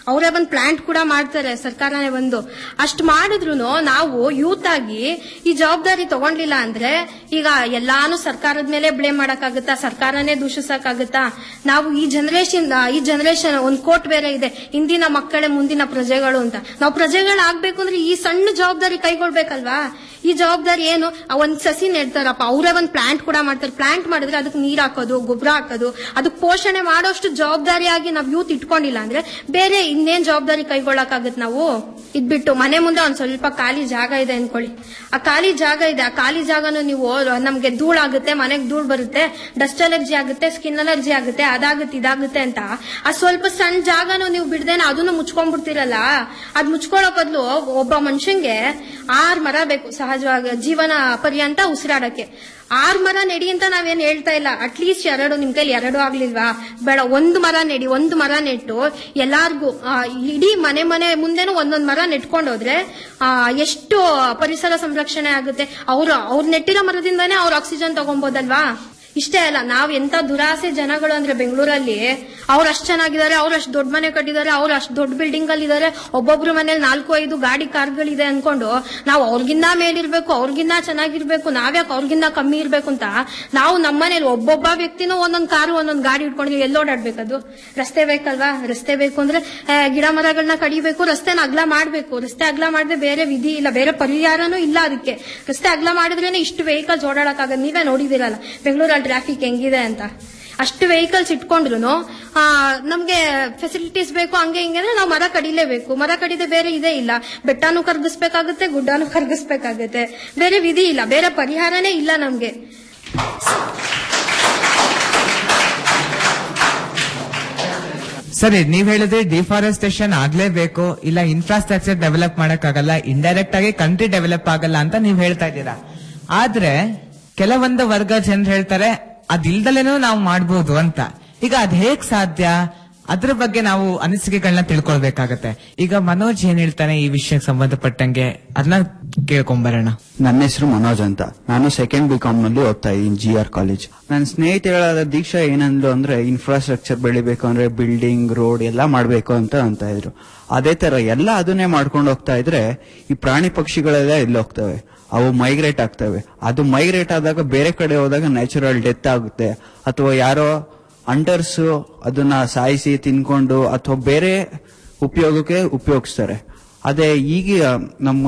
S13: ಅವರೇ ಬಂದು ಪ್ಲಾಂಟ್ ಕೂಡ ಮಾಡ್ತಾರೆ ಸರ್ಕಾರನೇ ಬಂದು ಅಷ್ಟು ಮಾಡಿದ್ರು ನಾವು ಯೂತ್ ಆಗಿ ಈ ಜವಾಬ್ದಾರಿ ತಗೊಂಡ್ಲಿಲ್ಲ ಅಂದ್ರೆ ಈಗ ಎಲ್ಲಾನು ಸರ್ಕಾರದ ಮೇಲೆ ಬ್ಲೇಮ್ ಮಾಡಕ್ಕಾಗುತ್ತಾ ಸರ್ಕಾರನೇ ದೂಷಿಸಕ್ಕಾಗುತ್ತಾ ನಾವು ಈ ಜನರೇಷನ್ ಈ ಜನರೇಷನ್ ಒಂದ್ ಕೋಟ್ ಬೇರೆ ಇದೆ ಇಂದಿನ ಮಕ್ಕಳೇ ಮುಂದಿನ ಪ್ರಜೆಗಳು ಅಂತ ನಾವು ಪ್ರಜೆಗಳಾಗ್ಬೇಕು ಅಂದ್ರೆ ಈ ಸಣ್ಣ ಜವಾಬ್ದಾರಿ ಕೈಗೊಳ್ಬೇಕಲ್ವಾ ಈ ಜವಾಬ್ದಾರಿ ಏನು ಆ ಒಂದ್ ಸಸಿ ನೆಡ್ತಾರಪ್ಪ ಅವರೇ ಒಂದ್ ಪ್ಲಾಂಟ್ ಕೂಡ ಮಾಡ್ತಾರೆ ಪ್ಲಾಂಟ್ ಮಾಡಿದ್ರೆ ಅದಕ್ಕೆ ನೀರ್ ಹಾಕೋದು ಗೊಬ್ಬರ ಹಾಕೋದು ಅದಕ್ಕೆ ಪೋಷಣೆ ಮಾಡೋಷ್ಟು ಜವಾಬ್ದಾರಿಯಾಗಿ ನಾವ್ ಯೂತ್ ಇಟ್ಕೊಂಡಿಲ್ಲ ಅಂದ್ರೆ ಬೇರೆ ಇನ್ನೇನ್ ಜವಾಬ್ದಾರಿ ಕೈಗೊಳ್ಳಕ್ಕಾಗತ್ ನಾವು ಇದ್ಬಿಟ್ಟು ಮನೆ ಮುಂದೆ ಒಂದ್ ಸ್ವಲ್ಪ ಖಾಲಿ ಜಾಗ ಇದೆ ಅನ್ಕೊಳ್ಳಿ ಆ ಖಾಲಿ ಜಾಗ ಇದೆ ಆ ಖಾಲಿ ಜಾಗನು ನೀವು ನಮ್ಗೆ ಧೂಳಾಗುತ್ತೆ ಮನೆಗೆ ಧೂಳ್ ಬರುತ್ತೆ ಡಸ್ಟ್ ಅಲರ್ಜಿ ಆಗುತ್ತೆ ಸ್ಕಿನ್ ಅಲರ್ಜಿ ಆಗುತ್ತೆ ಅದಾಗುತ್ತೆ ಇದಾಗುತ್ತೆ ಅಂತ ಆ ಸ್ವಲ್ಪ ಸಣ್ಣ ಜಾಗನು ನೀವು ಬಿಡ್ದೇನೆ ಅದನ್ನು ಮುಚ್ಕೊಂಡ್ಬಿಡ್ತೀರಲ್ಲ ಅದ್ ಮುಚ್ಕೊಳ್ಳೋ ಬದಲು ಒಬ್ಬ ಮನುಷ್ಯಂಗೆ ಆರ್ ಮರ ಬೇಕು ಸಹಜವಾಗಿ ಜೀವನ ಪರ್ಯಂತ ಉಸಿರಾಡಕ್ಕೆ ಆರ್ ಮರ ನೆಡಿ ಅಂತ ನಾವೇನ್ ಹೇಳ್ತಾ ಇಲ್ಲ ಅಟ್ಲೀಸ್ಟ್ ಎರಡು ನಿಮ್ ಕೈಲಿ ಎರಡು ಆಗ್ಲಿಲ್ವಾ ಬೇಡ ಒಂದು ಮರ ನೆಡಿ ಒಂದು ಮರ ನೆಟ್ಟು ಎಲ್ಲಾರ್ಗೂ ಆ, ಇಡೀ ಮನೆ ಮನೆ ಮುಂದೆನೂ ಒಂದೊಂದ್ ಮರ ನೆಟ್ಕೊಂಡು ಹೋದ್ರೆ ಆ, ಎಷ್ಟು ಪರಿಸರ ಸಂರಕ್ಷಣೆ ಆಗುತ್ತೆ ಅವ್ರು ಅವ್ರು ನೆಟ್ಟಿರೋ ಮರದಿಂದಾನೇ ಅವ್ರು ಆಕ್ಸಿಜನ್ ತಗೊಬೋದಲ್ವಾ ಇಷ್ಟೇ ಅಲ್ಲ ನಾವ್ ಎಂತ ದುರಾಸೆ ಜನಗಳು ಅಂದ್ರೆ ಬೆಂಗಳೂರಲ್ಲಿ ಅವ್ರು ಅಷ್ಟ್ ಚೆನ್ನಾಗಿದ್ದಾರೆ ಅವ್ರು ಅಷ್ಟ್ ದೊಡ್ಡ ಮನೆ ಕಟ್ಟಿದ್ದಾರೆ ಅವ್ರು ಅಷ್ಟ್ ದೊಡ್ಡ ಬಿಲ್ಡಿಂಗ್ ಅಲ್ಲಿ ಇದಾರೆ ಒಬ್ಬೊಬ್ರು ಮನೇಲಿ ನಾಲ್ಕು ಐದು ಗಾಡಿ ಕಾರ್ಗಳಿದೆ ಅನ್ಕೊಂಡು ನಾವು ಅವ್ರಿಗಿನ್ನ ಮೇಲಿರ್ಬೇಕು ಅವ್ರಿಗಿನ್ನ ಚೆನ್ನಾಗಿರ್ಬೇಕು ನಾವ್ಯಾಕೆ ಅವ್ರಿಗಿನ್ನ ಕಮ್ಮಿ ಇರ್ಬೇಕು ಅಂತ ನಾವು ನಮ್ಮ ಮನೇಲಿ ಒಬ್ಬೊಬ್ಬ ವ್ಯಕ್ತಿನೂ ಒಂದೊಂದ್ ಕಾರು ಒಂದೊಂದ್ ಗಾಡಿ ಇಟ್ಕೊಂಡು ಎಲ್ಲಿ ಓಡಾಡ್ಬೇಕದು ರಸ್ತೆ ಬೇಕಲ್ವಾ ರಸ್ತೆ ಬೇಕು ಅಂದ್ರೆ ಆ, ಗಿಡ ಮರಗಳನ್ನ ಕಡಿಬೇಕು ರಸ್ತೆನ ಅಗ್ಲ ಮಾಡ್ಬೇಕು ರಸ್ತೆ ಅಗ್ಲ ಮಾಡಿದ್ರೆ ಬೇರೆ ವಿಧಿ ಇಲ್ಲ ಬೇರೆ ಪರಿಹಾರನೂ ಇಲ್ಲ ಅದಕ್ಕೆ ರಸ್ತೆ ಅಗ್ಲ ಮಾಡಿದ್ರೇನೆ ಇಷ್ಟು ವೆಹಿಕಲ್ಸ್ ಓಡಾಡಕ್ಕಾಗದು ನೀವೇ ನೋಡಿದಿರಲ್ಲ ಬೆಂಗಳೂರಲ್ಲಿ ಟ್ರಾಫಿಕ್ ಹೆಂಗಿದೆ ಅಂತ ಅಷ್ಟು ವೆಹಿಕಲ್ಸ್ ಇಟ್ಕೊಂಡ್ರು ನಮ್ಗೆ ಫೆಸಿಲಿಟೀಸ್ ಬೇಕು ಹಂಗೆ ಹಿಂಗೆ ಅಂದ್ರೆ ನಾವು ಮರ ಕಡಿಲೇಬೇಕು ಮರ ಕಡಿದೆ ಬೇರೆ ಇದೇ ಇಲ್ಲ ಬೆಟ್ಟನೂ ಕರ್ಗಿಸ್ಬೇಕಾಗುತ್ತೆ ಗುಡ್ಡನೂ ಕರ್ಗಿಸ್ಬೇಕಾಗುತ್ತೆ ಬೇರೆ ವಿಧಿ ಇಲ್ಲ ಬೇರೆ ಪರಿಹಾರನೇ ಇಲ್ಲ ನಮ್ಗೆ
S10: ಸರಿ ನೀವ್ ಹೇಳಿದ್ರೆ ಡಿಫಾರೆಸ್ಟೇಷನ್ ಆಗ್ಲೇಬೇಕು ಇಲ್ಲ ಇನ್ಫ್ರಾಸ್ಟ್ರಕ್ಚರ್ ಡೆವಲಪ್ ಮಾಡಕ್ಕಾಗಲ್ಲ ಇಂಡೈರೆಕ್ಟ್ ಆಗಿ ಕಂಟ್ರಿ ಡೆವಲಪ್ ಆಗಲ್ಲ ಅಂತ ನೀವ್ ಹೇಳ್ತಾ ಇದ್ದೀರಾ ಆದ್ರೆ ಕೆಲವೊಂದು ವರ್ಗ ಜನರು ಹೇಳ್ತಾರೆ ಅದಿಲ್ದಲೇನೂ ನಾವು ಮಾಡ್ಬೋದು ಅಂತ ಈಗ ಅದ್ ಹೇಗ್ ಸಾಧ್ಯ ಅದ್ರ ಬಗ್ಗೆ ನಾವು ಅನಿಸಿಕೆಗಳನ್ನ ತಿಳ್ಕೊಳ್ಬೇಕಾಗತ್ತೆ ಈಗ ಮನೋಜ್ ಏನ್ ಹೇಳ್ತಾನೆ ಈ ವಿಷಯಕ್ಕೆ ಸಂಬಂಧಪಟ್ಟಂಗೆ ಅದನ್ನ ಕೇಳ್ಕೊಂಬರೋಣ
S15: ನನ್ನ ಹೆಸರು ಮನೋಜ್ ಅಂತ ನಾನು ಸೆಕೆಂಡ್ ಬಿ ಕಾಮ್ ನಲ್ಲಿ ಓದ್ತಾ ಇದ್ದೀನಿ ಜಿ ಆರ್ ಕಾಲೇಜ್ ನನ್ನ ಸ್ನೇಹಿತರಾದ ದೀಕ್ಷಾ ಏನಂದ್ರು ಅಂದ್ರೆ ಇನ್ಫ್ರಾಸ್ಟ್ರಕ್ಚರ್ ಬೆಳಿಬೇಕು ಅಂದ್ರೆ ಬಿಲ್ಡಿಂಗ್ ರೋಡ್ ಎಲ್ಲ ಮಾಡ್ಬೇಕು ಅಂತ ಅಂತ ಇದ್ರು ಅದೇ ತರ ಎಲ್ಲ ಅದನ್ನೇ ಮಾಡ್ಕೊಂಡು ಹೋಗ್ತಾ ಇದ್ರೆ ಈ ಪ್ರಾಣಿ ಪಕ್ಷಿಗಳೆಲ್ಲ ಎಲ್ಲಿ ಹೋಗ್ತವೆ ಅವು ಮೈಗ್ರೇಟ್ ಆಗ್ತವೆ ಅದು ಮೈಗ್ರೇಟ್ ಆದಾಗ ಬೇರೆ ಕಡೆ ಹೋದಾಗ ನ್ಯಾಚುರಲ್ ಡೆತ್ ಆಗುತ್ತೆ ಅಥವಾ ಯಾರೋ ಅಂಡರ್ಸ್ ಅದನ್ನ ಸಾಯಿಸಿ ತಿನ್ಕೊಂಡು ಅಥವಾ ಬೇರೆ ಉಪಯೋಗಕ್ಕೆ ಉಪಯೋಗಿಸ್ತಾರೆ ಅದೇ ಈಗ ನಮ್ಮ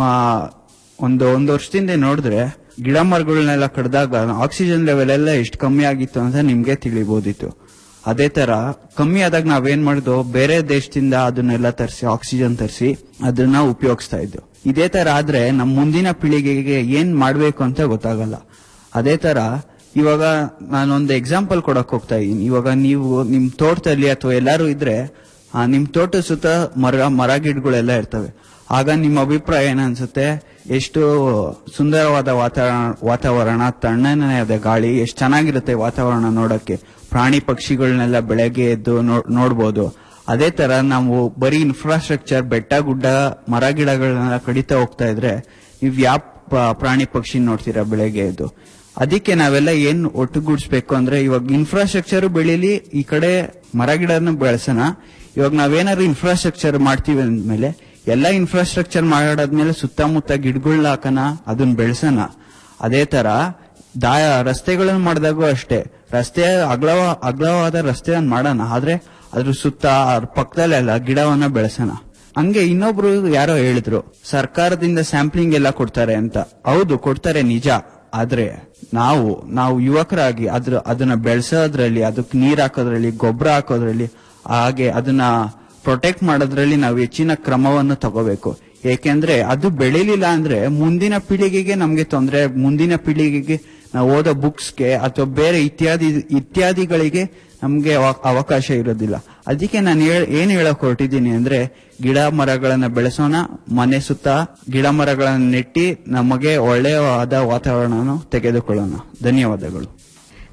S15: ಒಂದು ಒಂದು ವರ್ಷದಿಂದ ನೋಡಿದ್ರೆ ಗಿಡ ಮರಗಳನ್ನೆಲ್ಲ ಕಡ್ದಾಗ ಆಕ್ಸಿಜನ್ ಲೆವೆಲ್ ಎಲ್ಲ ಎಷ್ಟು ಕಮ್ಮಿ ಆಗಿತ್ತು ಅಂತ ನಿಮ್ಗೆ ತಿಳಿಬಹುದಿತ್ತು ಅದೇ ತರ ಕಮ್ಮಿ ಆದಾಗ ನಾವೇನ್ ಮಾಡಿದ್ವು ಬೇರೆ ದೇಶದಿಂದ ಅದನ್ನೆಲ್ಲ ತರಿಸಿ ಆಕ್ಸಿಜನ್ ತರಿಸಿ ಅದನ್ನ ಉಪಯೋಗಿಸ್ತಾ ಇದ್ವು ಇದೇ ತರ ಆದ್ರೆ ನಮ್ಮ ಮುಂದಿನ ಪೀಳಿಗೆಗೆ ಏನ್ ಮಾಡ್ಬೇಕು ಅಂತ ಗೊತ್ತಾಗಲ್ಲ ಅದೇ ತರ ಇವಾಗ ನಾನೊಂದು ಎಕ್ಸಾಂಪಲ್ ಕೊಡಕ್ ಹೋಗ್ತಾ ಇದ್ದೀನಿ ಇವಾಗ ನೀವು ನಿಮ್ ತೋಟದಲ್ಲಿ ಅಥವಾ ಎಲ್ಲಾರು ಇದ್ರೆ ಆ, ನಿಮ್ ತೋಟದ ಸುತ್ತ ಮರ ಮರ ಗಿಡಗಳೆಲ್ಲ ಇರ್ತವೆ ಆಗ ನಿಮ್ಮ ಅಭಿಪ್ರಾಯ ಏನ್ ಅನ್ಸುತ್ತೆ ಎಷ್ಟು ಸುಂದರವಾದ ವಾತಾವರಣ ವಾತಾವರಣ ತಣ್ಣನೆಯಾದ ಗಾಳಿ ಎಷ್ಟು ಚೆನ್ನಾಗಿರುತ್ತೆ ವಾತಾವರಣ ನೋಡಕ್ಕೆ ಪ್ರಾಣಿ ಪಕ್ಷಿಗಳನ್ನೆಲ್ಲ ಬೆಳಗ್ಗೆ ಎದ್ದು ನೋ- ನೋಡ್ಬೋದು ಅದೇ ತರ ನಾವು ಬರೀ ಇನ್ಫ್ರಾಸ್ಟ್ರಕ್ಚರ್ ಬೆಟ್ಟ ಗುಡ್ಡ ಮರ ಗಿಡಗಳನ್ನೆಲ್ಲ ಕಡಿತಾ ಹೋಗ್ತಾ ಇದ್ರೆ ನೀವು ಯಾವ ಪ- ಪ್ರಾಣಿ ಪಕ್ಷಿ ನೋಡ್ತೀರಾ ಬೆಳಗ್ಗೆ ಎದ್ದು ಅದಕ್ಕೆ ನಾವೆಲ್ಲ ಏನ್ ಒಟ್ಟುಗೂಡಿಸ್ಬೇಕು ಅಂದ್ರೆ ಇವಾಗ ಇನ್ಫ್ರಾಸ್ಟ್ರಕ್ಚರ್ ಬೆಳೀಲಿ ಈ ಕಡೆ ಮರ ಗಿಡನ ಬೆಳೆಸೋಣ ಇವಾಗ ನಾವೇನಾದ್ರು ಇನ್ಫ್ರಾಸ್ಟ್ರಕ್ಚರ್ ಮಾಡ್ತೀವಿ ಅಂದ್ಮೇಲೆ ಎಲ್ಲ ಇನ್ಫ್ರಾಸ್ಟ್ರಕ್ಚರ್ ಮಾಡಾದ್ಮೇಲೆ ಸುತ್ತಮುತ್ತ ಗಿಡಗಳನ್ನ ಹಾಕೋಣ ಅದನ್ನ ಬೆಳೆಸೋಣ ಅದೇ ತರ ದಾಯ ರಸ್ತೆಗಳನ್ನ ಮಾಡಿದಾಗೂ ಅಷ್ಟೇ ರಸ್ತೆ ಅಗಲವ ಅಗಲವಾದ ರಸ್ತೆಯನ್ನ ಮಾಡೋಣ ಆದ್ರೆ ಅದ್ರ ಸುತ್ತ ಅದ್ರ ಪಕ್ಕದಲ್ಲೆಲ್ಲ ಗಿಡವನ್ನ ಬೆಳೆಸೋಣ ಹಂಗೆ ಇನ್ನೊಬ್ರು ಯಾರೋ ಹೇಳಿದ್ರು ಸರ್ಕಾರದಿಂದ ಸ್ಯಾಂಪ್ಲಿಂಗ್ ಎಲ್ಲ ಕೊಡ್ತಾರೆ ಅಂತ ಹೌದು ಕೊಡ್ತಾರೆ ನಿಜ ಆದ್ರೆ ನಾವು ನಾವು ಯುವಕರಾಗಿ ಅದ್ರ ಅದನ್ನ ಬೆಳೆಸೋದ್ರಲ್ಲಿ ಅದಕ್ಕೆ ನೀರ್ ಹಾಕೋದ್ರಲ್ಲಿ ಗೊಬ್ಬರ ಹಾಕೋದ್ರಲ್ಲಿ ಹಾಗೆ ಅದನ್ನ ಪ್ರೊಟೆಕ್ಟ್ ಮಾಡೋದ್ರಲ್ಲಿ ನಾವು ಹೆಚ್ಚಿನ ಕ್ರಮವನ್ನು ತಗೋಬೇಕು ಏಕೆಂದ್ರೆ ಅದು ಬೆಳಿಲಿಲ್ಲ ಅಂದ್ರೆ ಮುಂದಿನ ಪೀಳಿಗೆಗೆ ನಮ್ಗೆ ತೊಂದರೆ ಮುಂದಿನ ಪೀಳಿಗೆಗೆ ನಾವು ಓದೋ ಬುಕ್ಸ್ಗೆ ಅಥವಾ ಬೇರೆ ಇತ್ಯಾದಿ ಇತ್ಯಾದಿಗಳಿಗೆ ನಮ್ಗೆ ಅವ- ಅವಕಾಶ ಇರೋದಿಲ್ಲ ಅದಕ್ಕೆ ನಾನು ಹೇಳ್- ಏನ್ ಹೇಳಕ್ ಹೊರಟಿದ್ದೀನಿ ಅಂದ್ರೆ ಗಿಡ ಮರಗಳನ್ನ ಬೆಳೆಸೋಣ ಮನೆ ಸುತ್ತ ಗಿಡ ಮರಗಳನ್ನ ನೆಟ್ಟಿ ನಮಗೆ ಒಳ್ಳೆಯವಾದ ವಾತಾವರಣವನ್ನು ತೆಗೆದುಕೊಳ್ಳೋಣ ಧನ್ಯವಾದಗಳು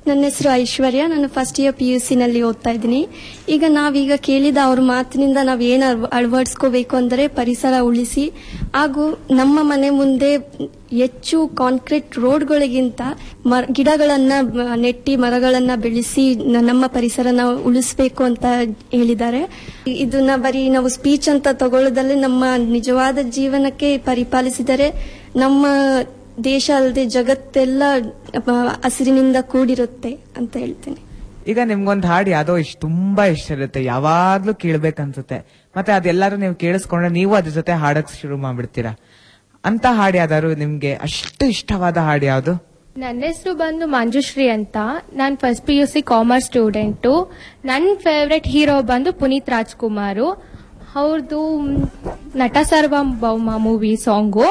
S20: ನನ್ನ ಹೆಸರು ಐಶ್ವರ್ಯ ನಾನು ಫಸ್ಟ್ ಇಯರ್ ಪಿ ಯು ನಲ್ಲಿ ಓದ್ತಾ ಇದ್ದೀನಿ ಈಗ ನಾವೀಗ ಕೇಳಿದ ಅವ್ರ ಮಾತಿನಿಂದ ನಾವು ಏನು ಅಳವಡಿಸ್ಕೋಬೇಕು ಅಂದರೆ ಪರಿಸರ ಉಳಿಸಿ ಹಾಗೂ ನಮ್ಮ ಮನೆ ಮುಂದೆ ಹೆಚ್ಚು ಕಾಂಕ್ರೀಟ್ ರೋಡ್ಗಳಿಗಿಂತ ಮರ ಗಿಡಗಳನ್ನ ಮ, ನೆಟ್ಟಿ ಮರಗಳನ್ನ ಬೆಳೆಸಿ ನ- ನಮ್ಮ ಪರಿಸರನ ಉಳಿಸ್ಬೇಕು ಅಂತ ಹೇಳಿದ್ದಾರೆ ಇದನ್ನ ಬರೀ ನಾವು ಸ್ಪೀಚ್ ಅಂತ ತಗೊಳ್ಳೋದಲ್ಲೇ ನಮ್ಮ ನಿಜವಾದ ಜೀವನಕ್ಕೆ ಪರಿಪಾಲಿಸಿದರೆ ನಮ್ಮ ದೇಶ ಅಲ್ಲದೆ ಜಗತ್ತೆಲ್ಲ ಅ, ಹಸಿರಿನಿಂದ ಕೂಡಿರುತ್ತೆ ಅಂತ ಹೇಳ್ತೇನೆ
S10: ಈಗ ನಿಮ್ಗೊಂದ್ ಹಾಡು ಯಾವ್ದೋ ಇಷ್ಟ ತುಂಬಾ ಇಷ್ಟ ಇರುತ್ತೆ ಯಾವಾಗ್ಲೂ ಕೇಳ್ಬೇಕನ್ಸುತ್ತೆ ಮತ್ತೆ ಅದೆಲ್ಲಾರು ನೀವು ಕೇಳಿಸ್ಕೊಂಡ್ರೆ ನೀವು ಅದ್ರ ಜೊತೆ ಹಾಡಕ್ ಶುರು ಮಾಡ್ಬಿಡ್ತೀರಾ ಅಂತ ಹಾಡು ಯಾವ್ದಾದ್ರು ನಿಮ್ಗೆ ಅಷ್ಟು ಇಷ್ಟವಾದ ಹಾಡು ಯಾವ್ದು
S21: ನನ್ನ ಹೆಸರು ಬಂದು ಮಂಜುಶ್ರೀ ಅಂತ ನಾನು first P U C commerce student ನನ್ನ ಫೇವ್ರೆಟ್ ಹೀರೋ ಬಂದು ಪುನೀತ್ ರಾಜ್ಕುಮಾರ್ ಅವ್ರದ್ದು ನಟ ಸಾರ್ವಭೌಮ movie song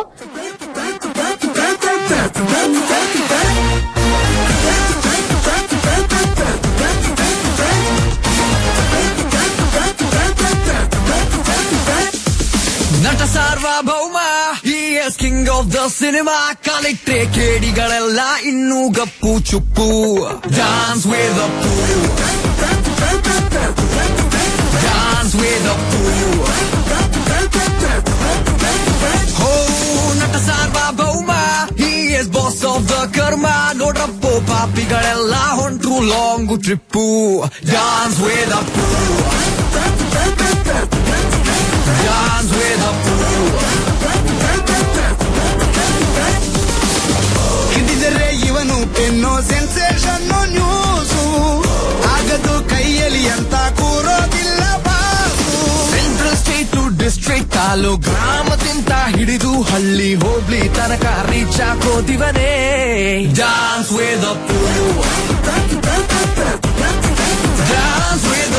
S22: Nata Saarvabhowma is king of the cinema ಕಾಲಿಟ್ರೆ ಕೇಡಿಗಳೆಲ್ಲ ಇನ್ನೂ ಗಪ್ಪು ಚುಪ್ಪು ಡಾನ್ಸ್ ವೇದ ಡಾನ್ಸ್ ವೇದ ಹೋ ನಟ Saarvabhowma yes boss of the ಕರ್ಮ ನೋಡ್ರಪ್ಪೋ ಪಾಪಿಗಳೆಲ್ಲ ಹೊಂಟ್ರು ಲಾಂಗ್ ಟ್ರಿಪ್ಪು ಡಾನ್ಸ್ ವೇದ ಡಾನ್ಸ್ ವೇದ
S23: ಹಿಡಿದರೆ ಇವನು ಪೆನ್ನೋ ಸೆನ್ಸೇಷನ್ ನ್ಯೂಸು ಆಗದು ಕೈಯಲ್ಲಿ ಅಂತ ಕೂರೋದಿಲ್ಲ boss
S22: central state to district ತಾಲೂ ಗ್ರಾಮದಿಂದ ಹಿಡಿದು ಹಳ್ಳಿ ಹೋಬ್ಳಿ ತನಕ ರೀಚ್ ಹಾಕೋದಿವನೇ ಡಾನ್ಸ್ ವೇದ ಡಾನ್ಸ್ ವೇದ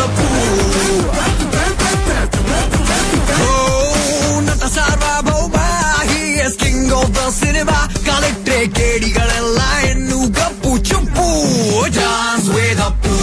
S22: Nata Saarvabhowma is king of the cinema ಕಾಲಿಟ್ರೆ ಕೇಡಿಗಳೆಲ್ಲ ಇನ್ನು ಗಪ್ಪು ಚುಪ್ಪು ಡಾನ್ಸ್ ವೇದಪ್ಪು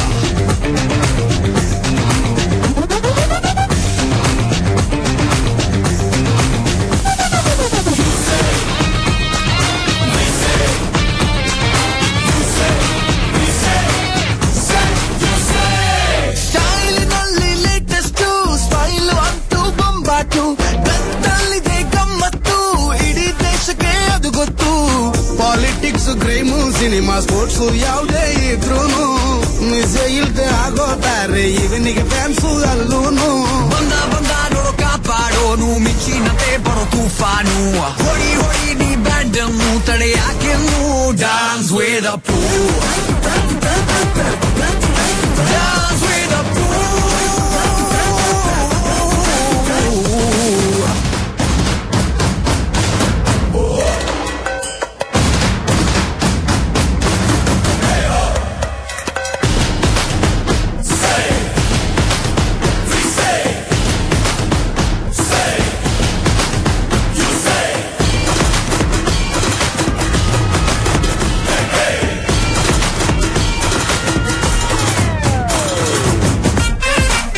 S22: ಸ್ಟೈಲಿನಲ್ಲಿ ಲೇಟೆಸ್ಟ್ ಸ್ಟೈಲ್ ಅಂತೂ ಬೊಂಬಾಟು ಗತ್ತಲ್ಲಿದೆ ಗಮ್ಮತ್ತು ಇಡೀ ದೇಶಕ್ಕೆ ಅದು ಗೊತ್ತು
S23: ಪಾಲಿಟಿಕ್ಸ್ ಕ್ರೈಮು ಸಿನಿಮಾ ಸ್ಪೋರ್ಟ್ಸ್ ಯಾವುದೇ ಇದ್ರೂನು ನಿಜ ಇಲ್ದೆ ಆಗೋತಾರೆ ಇವನಿಗೆ ಫ್ಯಾನ್ಸು ಅಲ್ಲೂನು
S22: ಬಂದ ಬಂದ ನೋಡೋ ಕಾಪಾಡೋನು ಮಿಂಚಿನತೆ ಬರೋ ತೂಫಾನು ಹೊಡಿ ಹೊಡಿ ನೀ ಬ್ಯಾಂಡ್ ಅನ್ನು ತಡೆಯಾಕೆನ್ನು ಡಾನ್ಸ್ ವೇದಪ್ಪು